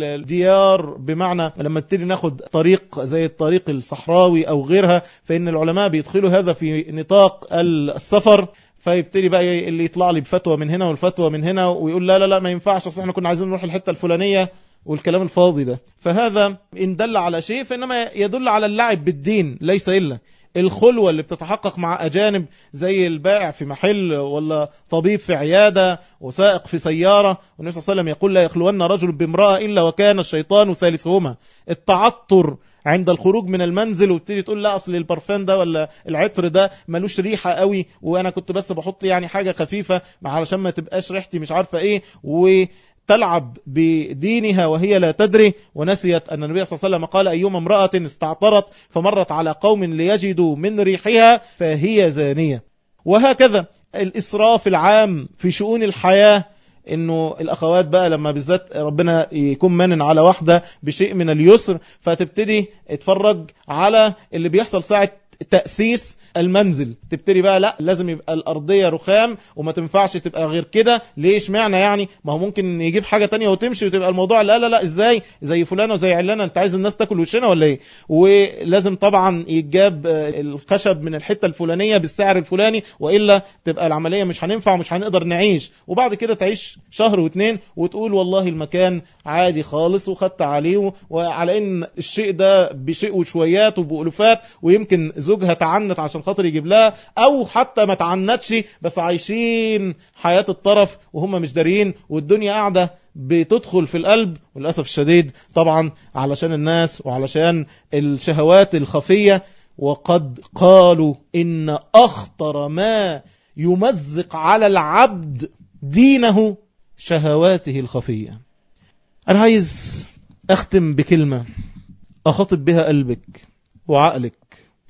الديار بمعنى لما نبتدي ناخد طريق زي الطريق الصحراوي او غيرها فان العلماء بيدخلوا هذا في نطاق السفر فيبتدي بقى اللي يطلع لي بفتوى من هنا والفتوى من هنا ويقول لا لا لا ما ينفعش اصل احنا كنا عايزين نروح الحته الفلانيه والكلام الفاضي ده فهذا ان دل على شيء فانما يدل على اللعب بالدين ليس الا الخلوة اللي بتتحقق مع أجانب زي البائع في محل ولا طبيب في عيادة وسائق في سيارة والنبي صلى الله عليه وسلم يقول لا يخلون رجل بامرأة إلا وكان الشيطان ثالثهما التعطر عند الخروج من المنزل وبتدي تقول لا اصل البرفان ده ولا العطر ده ملوش ريحه قوي وانا كنت بس بحط يعني حاجه خفيفه علشان ما تبقاش ريحتي مش عارفه ايه و تلعب بدينها وهي لا تدري ونسيت أن النبي صلى الله عليه وسلم قال أيما امرأة استعطرت فمرت على قوم ليجدوا من ريحها فهي زانية وهكذا الإسراف العام في شؤون الحياة انه الاخوات بقى لما بالذات ربنا يكون منن على واحدة بشيء من اليسر فتبتدي اتفرج على اللي بيحصل ساعة تأسيس المنزل تبتدي بقى لا لازم يبقى الأرضية رخام وما تنفعش تبقى غير كده ليش معنى يعني ما هو ممكن يجيب حاجة تانية وتمشي وتبقى الموضوع لا لا لا ازاي زي فلانة وزي علانة انت عايز الناس تاكل وشنا ولا ايه ولازم طبعا يتجاب الخشب من الحتة الفلانية بالسعر الفلاني وإلا تبقى العملية مش هننفع ومش هنقدر نعيش وبعد كده تعيش شهر واتنين وتقول والله المكان عادي خالص وخدت عليه وعلى ان الشيء ده بشيء وشويات وبألوفات ويمكن زوجها تعنت عشان خاطر يجيب لها او حتى ما تعنتش بس عايشين حياة الطرف وهم مش دارين والدنيا قاعدة بتدخل في القلب وللأسف الشديد طبعا علشان الناس وعلشان الشهوات الخفية وقد قالوا إن أخطر ما يمزق على العبد دينه شهواته الخفية أنا عايز أختم بكلمة أخاطب بها قلبك وعقلك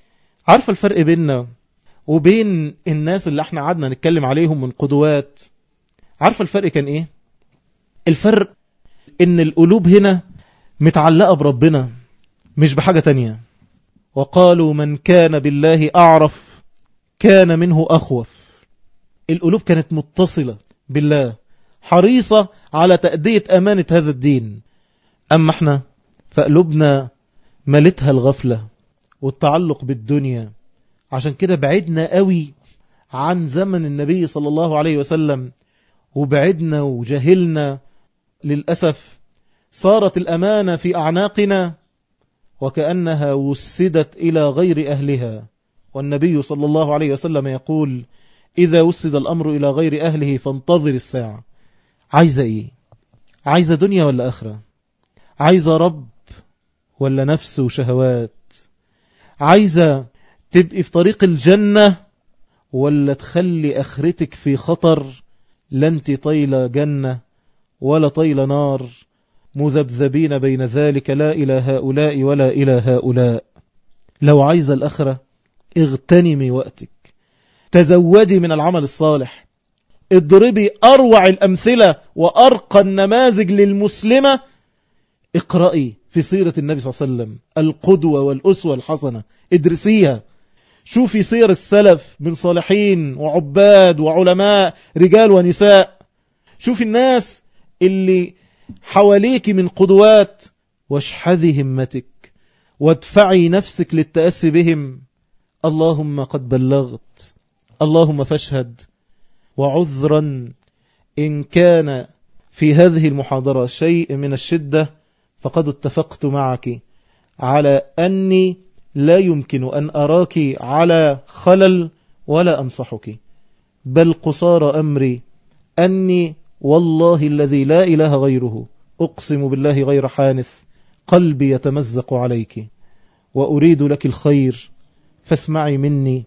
عارفة الفرق بيننا وبين الناس اللي احنا قعدنا نتكلم عليهم من قدوات عارفة الفرق كان ايه الفرق ان القلوب هنا متعلقة بربنا مش بحاجة تانية وقالوا من كان بالله أعرف كان منه أخوف القلوب كانت متصلة بالله حريصة على تأدية أمانة هذا الدين أما احنا فقلوبنا ملتها الغفلة والتعلق بالدنيا عشان كده بعدنا قوي عن زمن النبي صلى الله عليه وسلم وبعدنا وجهلنا للأسف صارت الأمانة في أعناقنا وكأنها وسدت إلى غير أهلها والنبي صلى الله عليه وسلم يقول إذا وسد الأمر إلى غير أهله فانتظر الساعة عايزة إيه عايزة دنيا ولا أخرى عايزة رب ولا نفس وشهوات عايزة تبقي في طريق الجنة ولا تخلي أخرتك في خطر لا انت طيلة جنة ولا طيلة نار مذبذبين بين ذلك لا إلى هؤلاء ولا إلى هؤلاء لو عايز الأخرة اغتنمي وقتك تزودي من العمل الصالح اضربي أروع الأمثلة وأرقى النماذج للمسلمة اقرأي في سيرة النبي صلى الله عليه وسلم القدوة والأسوة الحسنة ادرسيها شوفي سير السلف من صالحين وعباد وعلماء رجال ونساء شوفي الناس اللي حواليك من قدوات واشحذي همتك وادفعي نفسك للتأسي بهم اللهم قد بلغت اللهم فاشهد وعذرا إن كان في هذه المحاضرة شيء من الشدة فقد اتفقت معك على أني لا يمكن أن أراك على خلل ولا أنصحك بل قصار أمري أني والله الذي لا إله غيره أقسم بالله غير حانث قلبي يتمزق عليك وأريد لك الخير فاسمعي مني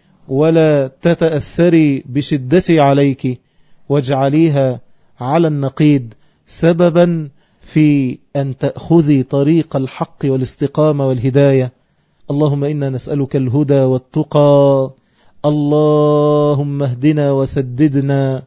ولا تتأثري بشدتي عليك واجعليها على النقيد سببا في أن تأخذي طريق الحق والاستقامة والهداية اللهم إنا نسألك الهدى والتقى اللهم اهدنا وسددنا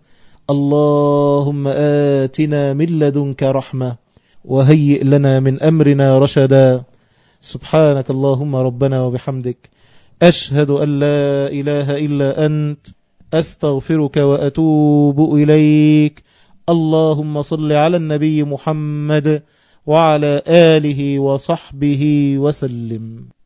اللهم آتنا من لدنك رحمة وهيئ لنا من أمرنا رشدا سبحانك اللهم ربنا وبحمدك أشهد أن لا إله إلا أنت أستغفرك وأتوب إليك اللهم صل على النبي محمد وعلى آله وصحبه وسلم